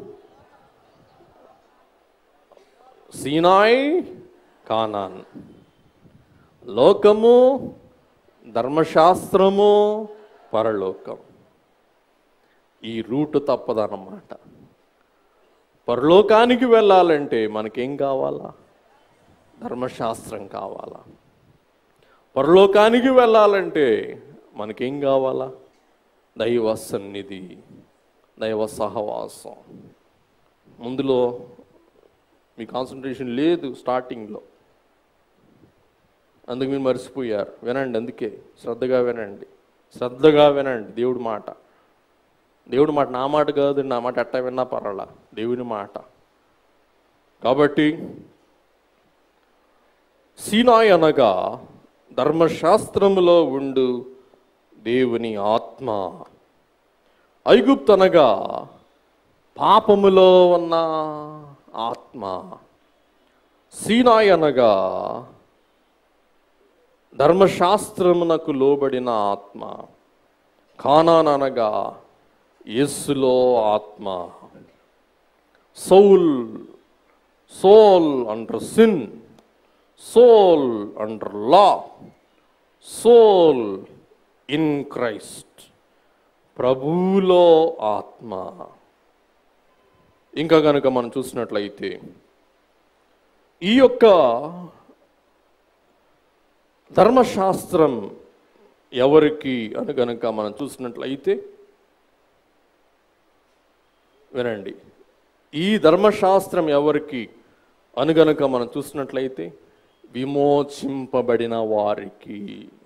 సీనాయి కానాన్ లోకము ధర్మశాస్త్రము పరలోకం ఈ రూటు తప్పదన్నమాట పరలోకానికి వెళ్ళాలంటే మనకేం కావాలా ధర్మశాస్త్రం కావాలా పరలోకానికి వెళ్ళాలంటే మనకేం కావాలా దైవ సన్నిధి దైవ సహవాసం ముందులో మీ కాన్సన్ట్రేషన్ లేదు స్టార్టింగ్లో అందుకు మీరు మర్చిపోయారు వినండి అందుకే శ్రద్ధగా వినండి శ్రద్ధగా వినండి దేవుడి మాట దేవుడి మాట నా మాట కాదు నా మాట ఎట్టా విన్నా పర్వాలా దేవుని మాట కాబట్టి సీనాయ్ అనగా ధర్మశాస్త్రములో ఉండు దేవుని ఆత్మ ఐగుప్తు అనగా పాపములో ఉన్న ఆత్మ సీనాయ్ అనగా ధర్మశాస్త్రమునకు లోబడిన ఆత్మ కానాన్ అనగా యేస్సులో ఆత్మ soul soul under sin soul under law soul in Christ ప్రభువులో ఆత్మ ఇంకా కనుక మనం చూసినట్లయితే ఈ యొక్క ధర్మశాస్త్రం ఎవరికి అని కనుక మనం చూసినట్లయితే వినండి ఈ ధర్మశాస్త్రం ఎవరికి అనుగనుక మనం చూసినట్లయితే విమోచింపబడిన వారికి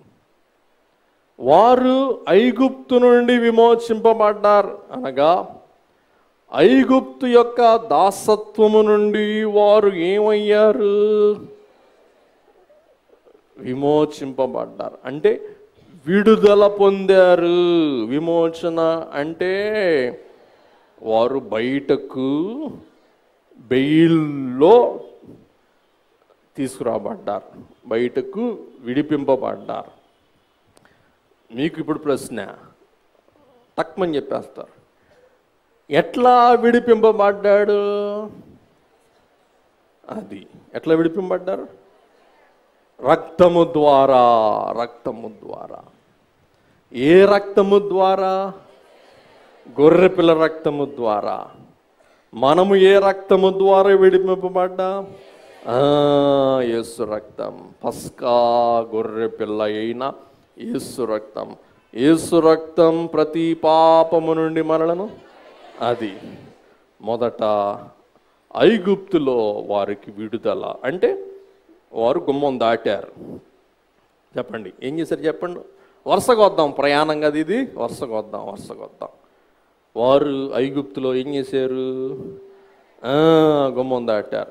వారు ఐగుప్తు నుండి విమోచింపబడ్డారు అనగా ఐగుప్తు యొక్క దాసత్వము నుండి వారు ఏమయ్యారు విమోచింపబడ్డారు అంటే విడుదల పొందారు విమోచన అంటే వారు బయటకు బెయిల్లో తీసుకురాబడ్డారు బయటకు విడిపింపబడ్డారు మీకు ఇప్పుడు ప్రశ్న తక్కువని చెప్పేస్తారు ఎట్లా విడిపింపబడ్డాడు అది ఎట్లా విడిపింపబడ్డారు రక్తము ద్వారా రక్తము ద్వారా ఏ రక్తము ద్వారా గొర్రెపిల్ల రక్తము ద్వారా మనము ఏ రక్తము ద్వారా విడిపింపబడ్డా ఆ, యేసు రక్తం పస్కా గొర్రె పిల్ల అయిన యేసు రక్తం యేసు రక్తం ప్రతి పాపము నుండి మనలను అది మొదట ఐగుప్తులో వారికి విడుదల అంటే వారు గుమ్మం దాటారు చెప్పండి ఏం చేశారు చెప్పండి వరుసగా వద్దాం ప్రయాణం కదా ఇది వరుసగా వద్దాం వరుసగా వద్దాం వారు ఐగుప్తులో ఏం చేశారు ఆ, గుమ్మం దాటారు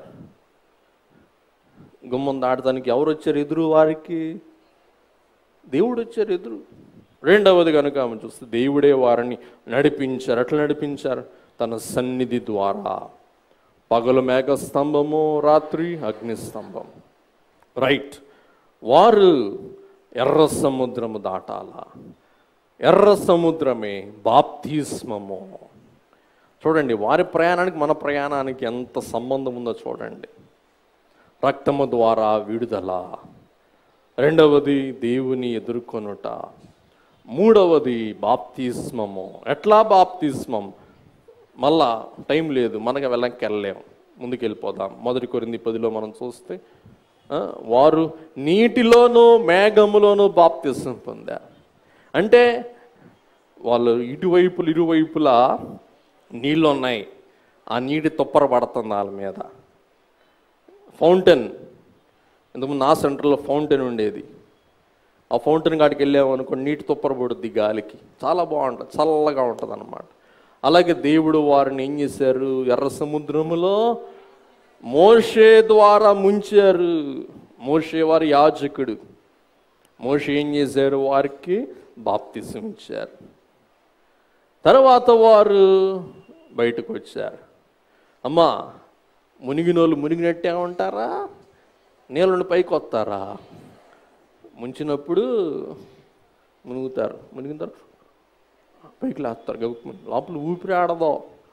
గుమ్మం దాటడానికి ఎవరు వచ్చారు ఎదురు వారికి దేవుడు వచ్చారు ఎదురు రెండవది కనుక ఆమె చూస్తే దేవుడే వారిని నడిపించారు ఎట్లా నడిపించారు తన సన్నిధి ద్వారా పగలు మేఘ స్తంభము రాత్రి అగ్ని స్తంభం రైట్ వారు ఎర్ర సముద్రము దాటాల ఎర్ర సముద్రమే బాప్తిస్మము చూడండి వారి ప్రయాణానికి మన ప్రయాణానికి ఎంత సంబంధం ఉందో చూడండి రక్తము ద్వారా విడుదల రెండవది దేవుని ఎదుర్కొనుట మూడవది బాప్తిస్మము ఎట్లా బాప్తిస్మం మళ్ళా టైం లేదు మనకి వెళ్ళకి వెళ్ళలేం ముందుకు వెళ్ళిపోదాం మొదటి కొరింది పదిలో మనం చూస్తే ఆ, వారు నీటిలోనూ మేఘములోనూ బాప్తిస్మం పొందారు అంటే వాళ్ళు ఇటువైపులు ఇరువైపులా నీళ్ళు ఉన్నాయి ఆ నీటి తుప్పర పడుతుంది వాళ్ళ మీద ఫౌంటైన్ ఇంతకుముందు నా సెంటర్లో ఫౌంటైన్ ఉండేది ఆ ఫౌంటైన్ కాడికి వెళ్ళాము అనుకో నీటి తుప్పర పడుద్ది గాలికి చాలా బాగుంటుంది చల్లగా ఉంటుంది అనమాట అలాగే దేవుడు వారిని ఏం చేశారు ఎర్ర సముద్రములో మోషే ద్వారా ముంచారు మోషే వారి యాజకుడు మోషే ఏం చేశారు వారికి బాప్తిసం ఇచ్చారు తర్వాత వారు బయటకు వచ్చారు అమ్మా మునిగినోళ్ళు మునిగినట్టే ఉంటారా నీళ్ళని పైకి వస్తారా ముంచినప్పుడు మునుగుతారు మునిగిన తర్వాత పైకి లేస్తారు గౌతమ్ లోపల ఊపిరి ఆడదో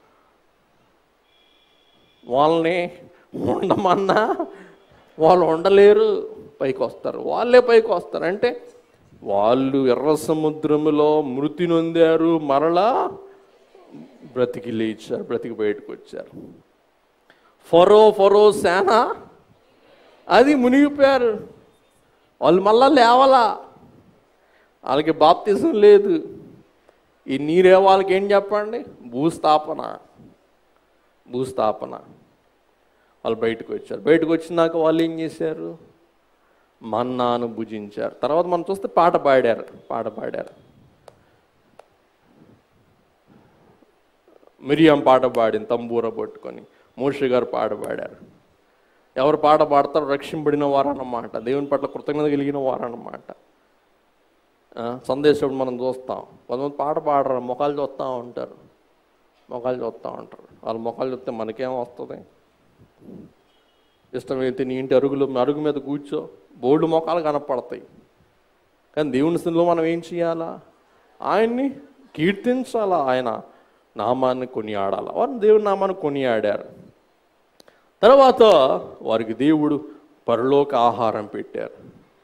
వాళ్ళని ఉండమన్నా వాళ్ళు ఉండలేరు పైకి వస్తారు వాళ్ళే పైకి వస్తారు అంటే వాళ్ళు ఎర్ర సముద్రములో మృతి నొందారు మరలా బ్రతికి లేచారు బ్రతికి బయటకు వచ్చారు ఫరో ఫరో సేన అది మునిగిపోయారు వాళ్ళు మళ్ళా లేవలా వాళ్ళకి బాప్తిజం లేదు ఈ నీరే వాళ్ళకి ఏం చెప్పండి భూస్థాపన భూస్థాపన వాళ్ళు బయటకు వచ్చారు బయటకు వచ్చినాక వాళ్ళు ఏం చేశారు మన్నాను భుజించారు తర్వాత మనం చూస్తే పాట పాడారు పాట పాడారు మిరియం పాట పాడింది తంబూర పట్టుకొని మోషి గారు పాట పాడారు ఎవరు పాట పాడతారో రక్షింపడిన వారన్నమాట దేవుని పట్ల కృతజ్ఞత కలిగిన వారన్నమాట ఆ, సందేశం మనం చూస్తాం కొంతమంది పాట పాడరు ముఖాలు చూస్తూ ఉంటారు ముఖాలు చూస్తూ ఉంటారు వాళ్ళ ముఖాలు చూస్తే మనకేం వస్తుంది ఇష్టమైతే నీ ఇంటి అరుగులు అరుగు మీద కూర్చో బోర్డు మొఖాలు కనపడతాయి కానీ దేవుని స్థితిలో మనం ఏం చేయాలా ఆయన్ని కీర్తించాలా ఆయన నామాన్ని కొనియాడాలా వారు దేవుని నామాన్ని కొనియాడారు తర్వాత వారికి దేవుడు పరలోక ఆహారం పెట్టారు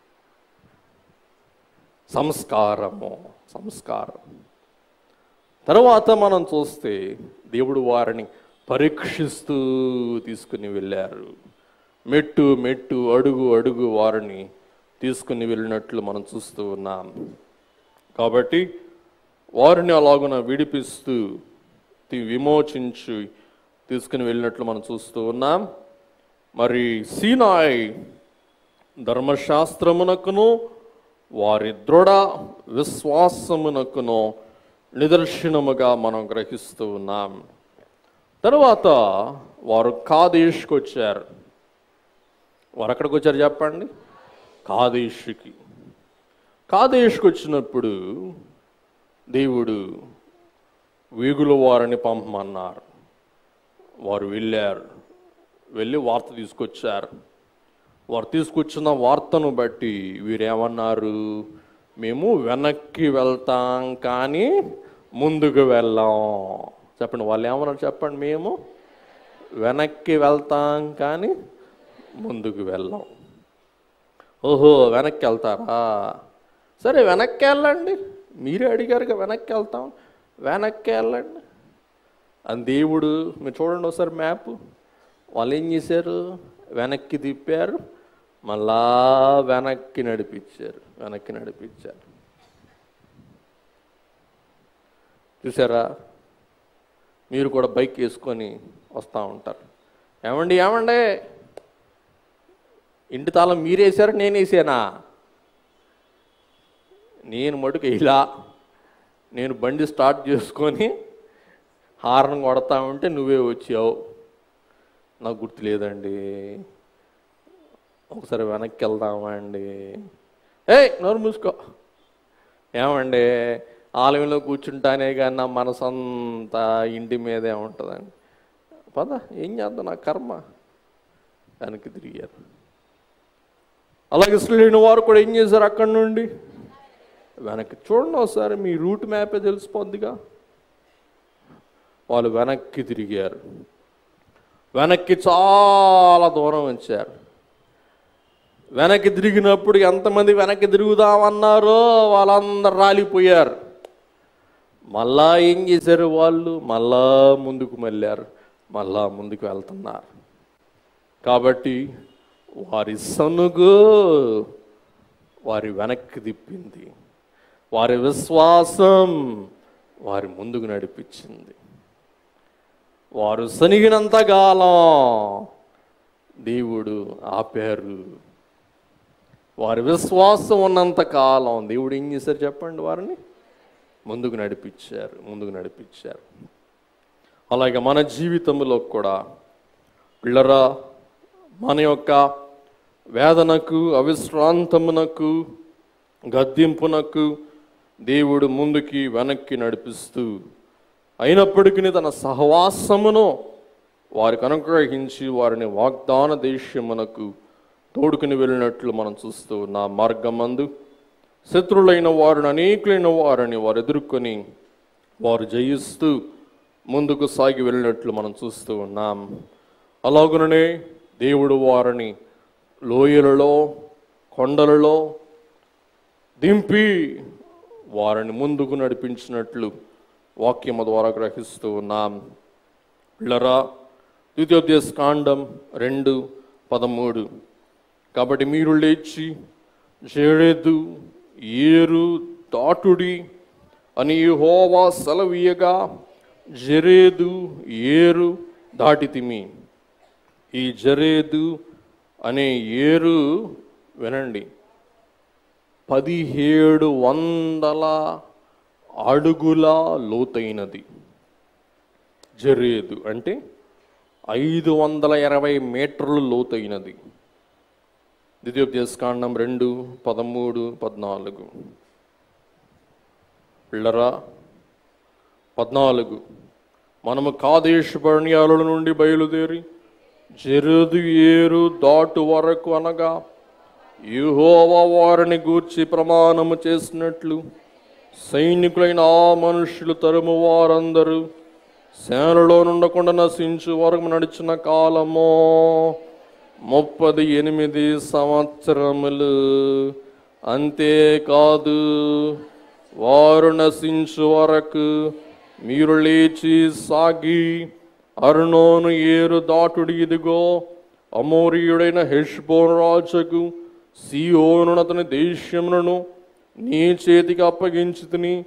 సంస్కారము సంస్కారం తర్వాత మనం చూస్తే దేవుడు వారిని పరీక్షిస్తూ తీసుకుని వెళ్ళారు మెట్టు మెట్టు అడుగు అడుగు వారిని తీసుకుని వెళ్ళినట్లు మనం చూస్తూ ఉన్నాం కాబట్టి వారిని అలాగున విడిపిస్తూ తి- విమోచించి తీసుకుని వెళ్ళినట్లు మనం చూస్తూ ఉన్నాం మరి సీనాయ్ ధర్మశాస్త్రమునకును వారి దృఢ విశ్వాసమునకును నిదర్శనముగా మనం గ్రహిస్తూ ఉన్నాం తరువాత వారు కాదేష్కి వచ్చారు వారు ఎక్కడికి వచ్చారు చెప్పండి కాదేష్కి కాదేష్కి వచ్చినప్పుడు దేవుడు వేగుల వారిని పంపమన్నారు వారు వెళ్ళారు వెళ్ళి వార్త తీసుకొచ్చారు వారు తీసుకొచ్చిన వార్తను బట్టి వీరేమన్నారు మేము వెనక్కి వెళ్తాం కానీ ముందుకు వెళ్ళాం చెప్పండి వాళ్ళు ఏమన్నారు చెప్పండి మేము వెనక్కి వెళ్తాం కానీ ముందుకు వెళ్ళాం ఓహో వెనక్కి వెళ్తారా సరే వెనక్కి వెళ్ళండి మీరే అడిగారుగా వెనక్కి వెళ్తాం వెనక్కి వెళ్ళండి అని దేవుడు మీరు చూడండి ఒకసారి మ్యాప్ వాళ్ళు ఏం చేశారు వెనక్కి తిప్పారు మళ్ళా వెనక్కి నడిపించారు వెనక్కి నడిపించారు చూసారా మీరు కూడా బైక్ వేసుకొని వస్తూ ఉంటారు ఏమండి ఏమండి ఇంటి తాళం మీరేసారు నేను వేసానా నేను మటుకు ఇలా నేను బండి స్టార్ట్ చేసుకొని హార్న్ కొడతా ఉంటే నువ్వే వచ్చావు నాకు గుర్తు లేదండి ఒకసారి వెనక్కి వెళ్దామా అండి ఏయ్ నోరు మూసుకో ఏమండి ఆలయంలో కూర్చుంటానే కానీ నా మనసు అంతా ఇంటి మీదే ఉంటుందండి పద ఏం చేద్దాం నా కర్మ వెనక్కి తిరిగారు అలాగే లేని వారు కూడా ఏం చేశారు అక్కడి నుండి వెనక్కి చూడండి ఒకసారి మీ రూట్ మ్యాపే తెలిసిపోద్దిగా వాళ్ళు వెనక్కి తిరిగారు వెనక్కి చాలా దూరం వచ్చారు వెనక్కి తిరిగినప్పుడు ఎంతమంది వెనక్కి తిరుగుదామన్నారో వాళ్ళందరూ రాలిపోయారు మళ్ళా ఏం చేశారు వాళ్ళు మళ్ళా ముందుకు మళ్ళారు మళ్ళా ముందుకు వెళ్తున్నారు కాబట్టి వారి సనుగు వారి వెనక్కి తిప్పింది వారి విశ్వాసం వారి ముందుకు నడిపించింది వారు సనిగినంత కాలం దేవుడు ఆపారు వారి విశ్వాసం ఉన్నంత కాలం దేవుడు ఏం చేశారు చెప్పండి వారిని ముందుకు నడిపించారు ముందుకు నడిపించారు అలాగే మన జీవితంలో కూడా పిల్లరా మన యొక్క వేదనకు అవిశ్రాంతమునకు గద్దింపునకు దేవుడు ముందుకి వెనక్కి నడిపిస్తూ అయినప్పటికీ తన సహవాసమును వారికి అనుగ్రహించి వారిని వాగ్దాన దేశమునకు తోడుకుని వెళ్ళినట్లు మనం చూస్తూ నా మార్గమందు శత్రులైన వారిని అనేకులైన వారిని వారు ఎదుర్కొని వారు జయిస్తూ ముందుకు సాగి వెళ్ళినట్లు మనం చూస్తూ ఉన్నాం అలాగుననే దేవుడు వారిని లోయలలో కొండలలో దింపి వారిని ముందుకు నడిపించినట్లు వాక్యము ద్వారా గ్రహిస్తూ ఉన్నాం పిల్లరా ద్వితీయోపదేశ కాండం రెండు పదమూడు కాబట్టి మీరు లేచి జేడెదు ఏరు దాటుడి అని హోవా సెలవీయగా జరేదు ఏరు దాటితిమి ఈ జరేదు అనే ఏరు వినండి పదిహేడు వందల అడుగుల లోతైనది జరేదు అంటే ఐదు వందల ఇరవై మీటర్లు లోతైనది ద్వితీయోపదేశకాండం రెండు పదమూడు పద్నాలుగు పిల్లరా పద్నాలుగు మనము కాదేశ బణ్యాల నుండి బయలుదేరి జరుదు ఏరు దాటు వరకు అనగా యుహోవా వారిని గూర్చి ప్రమాణము చేసినట్లు సైనికులైన ఆ మనుషులు తరుము వారందరూ సేనలో నుండకుండా నశించు వరకు నడిచిన కాలము ముప్పది ఎనిమిది సంవత్సరములు అంతేకాదు వారు నశించు వరకు మీరు లేచి సాగి అరుణోను ఏరు దాటుడి ఇదిగో అమోరియుడైన హెష్బోన్ రాజుకు సియోను అతని దేశములను నీ చేతికి అప్పగించి తిని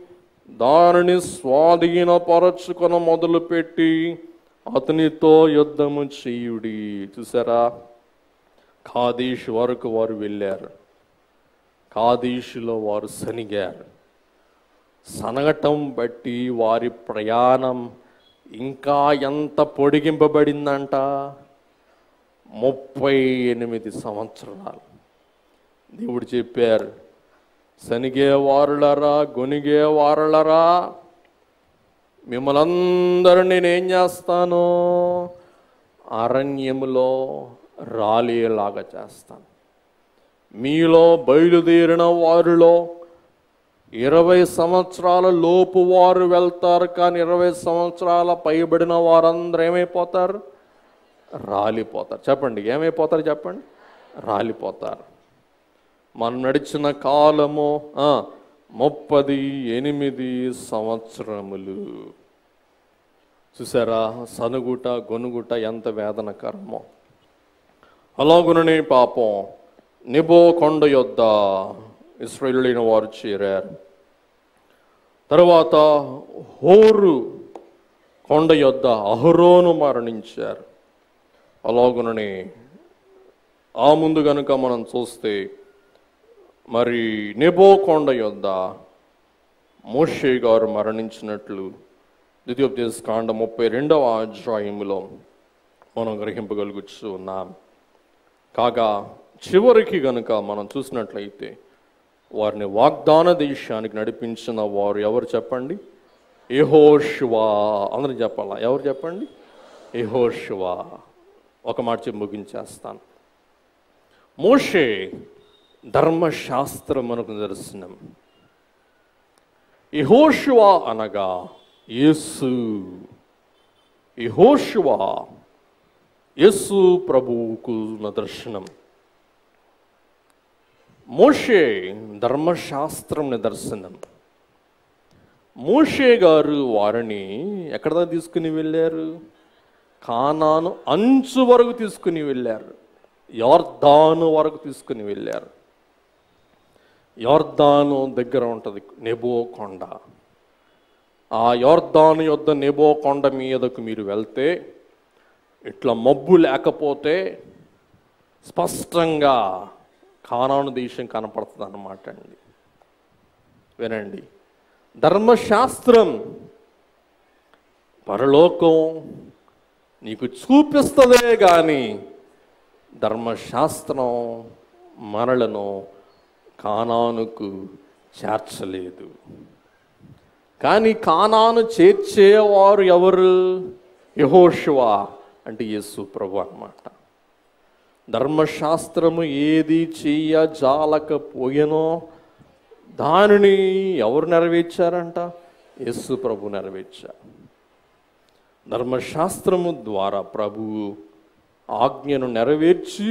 దానిని స్వాధీనపరచుకొన మొదలుపెట్టి అతనితో యుద్ధము చేయుడి చూసారా ఖాదీష్ వరకు వారు వెళ్ళారు ఖాదీషులో వారు సనిగారు సనగటం బట్టి వారి ప్రయాణం ఇంకా ఎంత పొడిగింపబడిందంట ముప్పై ఎనిమిది సంవత్సరాలు దేవుడు చెప్పారు సనిగే వారులరా గొనిగే వారులరా మిమ్మల్ని అందరూ నేనేం చేస్తాను అరణ్యములో రాలేలాగా చేస్తాను మీలో బయలుదేరిన వారిలో ఇరవై సంవత్సరాల లోపు వారు వెళ్తారు కానీ ఇరవై సంవత్సరాల పైబడిన వారందరూ ఏమైపోతారు రాలిపోతారు చెప్పండి ఏమైపోతారు చెప్పండి రాలిపోతారు మనం నడిచిన కాలము ఆ, ముప్పది ఎనిమిది సంవత్సరములు చూసారా సనుగుట గొనుగుట ఎంత వేదనకరమో అలాగుననే పాపం నిబో కొండ యొద్ద ఇస్రాయేలీన వారు చేరారు తరువాత హోరు కొండ యొద్ద అహరోను మరణించారు అలాగుననే ఆ ముందు గనుక మనం చూస్తే మరి నెబో కొండ యొద్ద మోషే గారు మరణించినట్లు ద్వితీయోపదేశ కాండ ముప్పై రెండవ అధ్యాయములో మనం గ్రహింపగలుగుతూ ఉన్నాం కాగా చివరికి గనుక మనం చూసినట్లయితే వారిని వాగ్దాన దేశానికి నడిపించిన వారు ఎవరు చెప్పండి ఎహోషువా అందరూ చెప్పాలా ఎవరు చెప్పండి ఎహోషువా ఒక మాట చెప్పి ముగించేస్తాను మోషే ధర్మశాస్త్రం మనకు నిదర్శనం యెహోషువ అనగా యేసు యెహోషువ యేసు ప్రభువుకు నిదర్శనం మోషే ధర్మశాస్త్రం నిదర్శనం మోషే గారు వారిని ఎక్కడ దాకా తీసుకుని వెళ్ళారు కానాను అంచు వరకు తీసుకుని వెళ్ళారు యార్దాను వరకు తీసుకుని వెళ్ళారు యార్దాను దగ్గర ఉంటుంది నెబో కొండ ఆ యార్దాను యొద్ద నెబో కొండ మీదకు మీరు వెళ్తే ఇట్లా మబ్బు లేకపోతే స్పష్టంగా కానాను దేశం కనపడుతుంది అన్నమాట అండి వినండి ధర్మశాస్త్రం పరలోకం నీకు చూపిస్తుందే కానీ ధర్మశాస్త్రం మనలను కానానుకు చేర్చలేదు కానీ కానాను చేర్చేవారు ఎవరు యహోషువా అంటే యేసు ప్రభు అన్నమాట ధర్మశాస్త్రము ఏది చెయ్య జాలకపోయెనో దానిని ఎవరు నెరవేర్చారంట యేసు ప్రభు నెరవేర్చారు ధర్మశాస్త్రము ద్వారా ప్రభువు ఆజ్ఞను నెరవేర్చి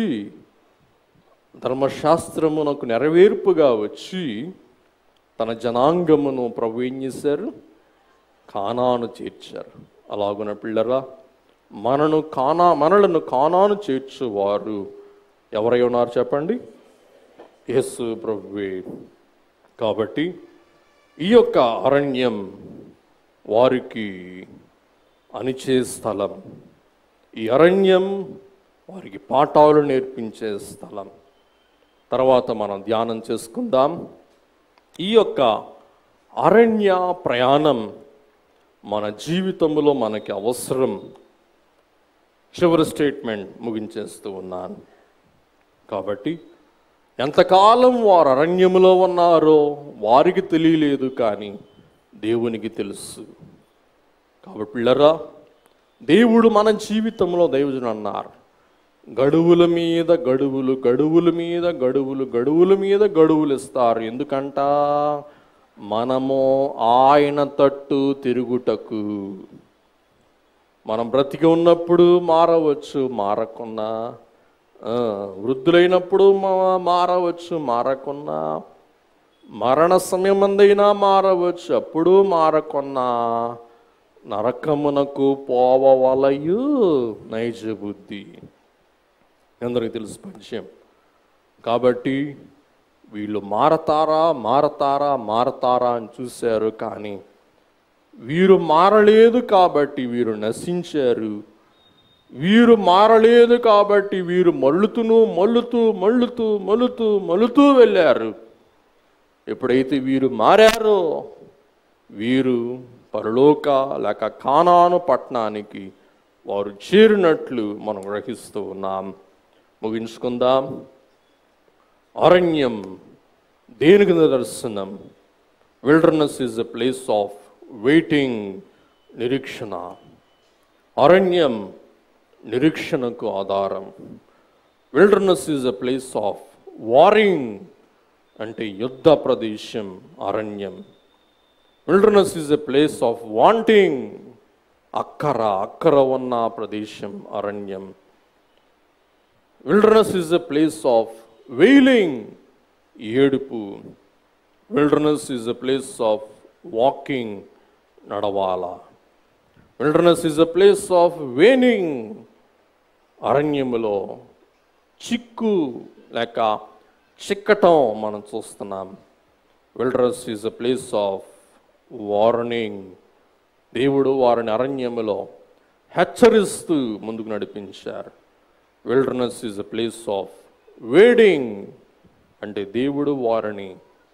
ధర్మశాస్త్రమునకు నెరవేర్పుగా వచ్చి తన జనాంగమును ప్రభు ఏం చేశారు కానాను చేర్చారు అలాగున పిల్లరా మనను కానా మనలను కానాను చేర్చువారు ఎవరై ఉన్నారు చెప్పండి యేసు ప్రభువే కాబట్టి ఈ యొక్క అరణ్యం వారికి అనిచే స్థలం ఈ అరణ్యం వారికి పాఠాలు నేర్పించే స్థలం తర్వాత మనం ధ్యానం చేసుకుందాం ఈ యొక్క అరణ్య ప్రయాణం మన జీవితంలో మనకి అవసరం చివరి స్టేట్మెంట్ ముగించేస్తూ ఉన్నాను కాబట్టి ఎంతకాలం వారు అరణ్యములో ఉన్నారో వారికి తెలియలేదు కానీ దేవునికి తెలుసు కాబట్టి పిల్లరా దేవుడు మన జీవితంలో దైవజుడు అన్నారు గడువుల మీద గడువులు గడువుల మీద గడువులు గడువుల మీద గడువులు ఇస్తారు ఎందుకంట మనము ఆయన తట్టు తిరుగుటకు మనం బ్రతికి ఉన్నప్పుడు మారవచ్చు మారకున్నా ఆ, వృద్ధులైనప్పుడు మా- మారవచ్చు మారకున్నా మరణ సమయమందైనా మారవచ్చు అప్పుడు మారకున్నా నరకమునకు పోవలయు నైజ బుద్ధి అందరికి తెలుసు పరిచయం కాబట్టి వీళ్ళు మారతారా మారతారా మారతారా అని చూశారు కానీ వీరు మారలేదు కాబట్టి వీరు నశించారు వీరు మారలేదు కాబట్టి వీరు మల్లుతును మల్లుతూ మల్లుతూ మల్లుతూ మల్లుతూ వెళ్ళారు ఎప్పుడైతే వీరు మారారో వీరు పరలోక లేక కానాను పట్టణానికి వారు చేరినట్లు మనం గ్రహిస్తూ ఉన్నాం ముగించుకుందాం అరణ్యం దేనికి నిదర్శనం wilderness is a place of waiting నిరీక్షణ అరణ్యం నిరీక్షణకు ఆధారం wilderness is a place of warring అంటే యుద్ధ ప్రదేశం అరణ్యం wilderness is a place of wanting అక్కర అక్కర ఉన్న ప్రదేశం అరణ్యం wilderness is a place of wailing ఏడుపు wilderness is a place of walking నడవాల wilderness is a place of waning అరణ్యములో చిక్కు లేక చిక్కటం మనం చూస్తున్నాం wilderness is a place of warning దేవుడు వారిని అరణ్యములో హెచ్చరిస్తూ ముందుకు నడిపించారు wilderness is a place of wading అంటే దేవుడు వారిని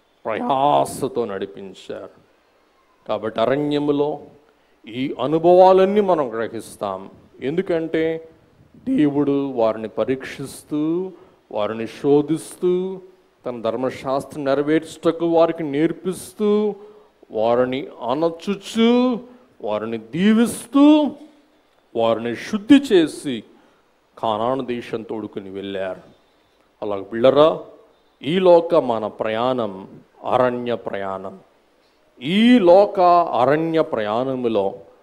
ప్రయాసతో నడిపించారు కాబట్టి అరణ్యములో ఈ అనుభవాలన్నీ మనం గ్రహిస్తాం ఎందుకంటే దేవుడు వారిని పరీక్షిస్తూ వారిని శోధిస్తూ తన ధర్మశాస్త్రం నెరవేర్చుటకు వారికి నేర్పిస్తూ వారిని అనచుచు వారిని దీవిస్తూ వారిని శుద్ధి చేసి కానాను దేశం తోడుకుని వెళ్ళారు అలా బిళ్ళరా ఈ లోక మన ప్రయాణం అరణ్య ప్రయాణం ఈ లోక అరణ్య ప్రయాణములో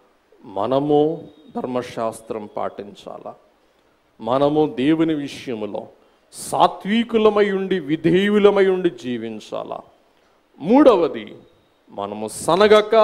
మనము ధర్మశాస్త్రం పాటించాలా మనము దేవుని విషయములో సాత్వికులమై ఉండి విధేయులమై ఉండి జీవించాలా మూడవది మనము సనగక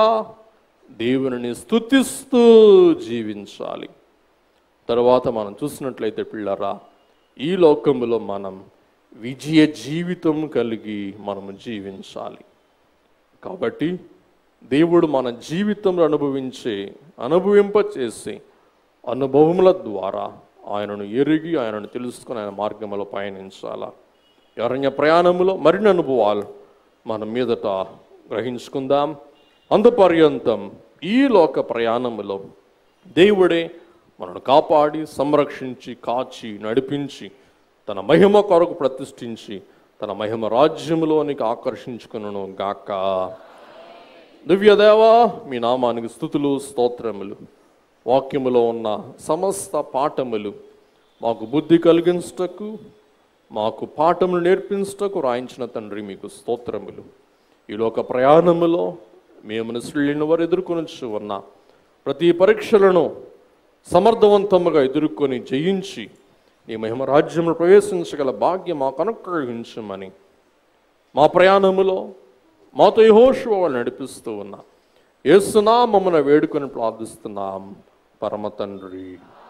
దేవుని స్తుతిస్తూ జీవించాలి తర్వాత మనం చూసినట్లయితే పిల్లరా ఈ లోకములో మనం విజయ జీవితం కలిగి మనము జీవించాలి కాబట్టి దేవుడు మన జీవితంలో అనుభవించే అనుభవింపచేసి అనుభవముల ద్వారా ఆయనను ఎరిగి ఆయనను తెలుసుకుని ఆయన మార్గంలో పయనించాలా అరణ్య ప్రయాణములో మరిన్ని అనుభవాలు మన మీదట గ్రహించుకుందాం అంతపర్యంతం ఈ లోక ప్రయాణములో దేవుడే మనను కాపాడి సంరక్షించి కాచి నడిపించి తన మహిమ కొరకు ప్రతిష్ఠించి తన మహిమ రాజ్యములోనికి ఆకర్షించుకును గాక దివ్యదేవా మీ నామానికి స్థుతులు స్తోత్రములు వాక్యములో ఉన్న సమస్త పాఠములు మాకు బుద్ధి కలిగించుటకు మాకు పాఠములు నేర్పించుటకు రాయించిన తండ్రి మీకు స్తోత్రములు ఈ లోక ప్రయాణములో మేము నిశ్చలిన వారు ఎదుర్కొని ఉన్న ప్రతి పరీక్షలను సమర్థవంతముగా ఎదుర్కొని జయించి నీ మహిమ రాజ్యంలో ప్రవేశించగల భాగ్యం మాకు అనుగ్రహించమని మా ప్రయాణములో మాతో యెహోషువ వాళ్ళు నడిపిస్తూ ఉన్నా ఏసునామమున వేడుకొని ప్రార్థిస్తున్నాం పరమ తండ్రి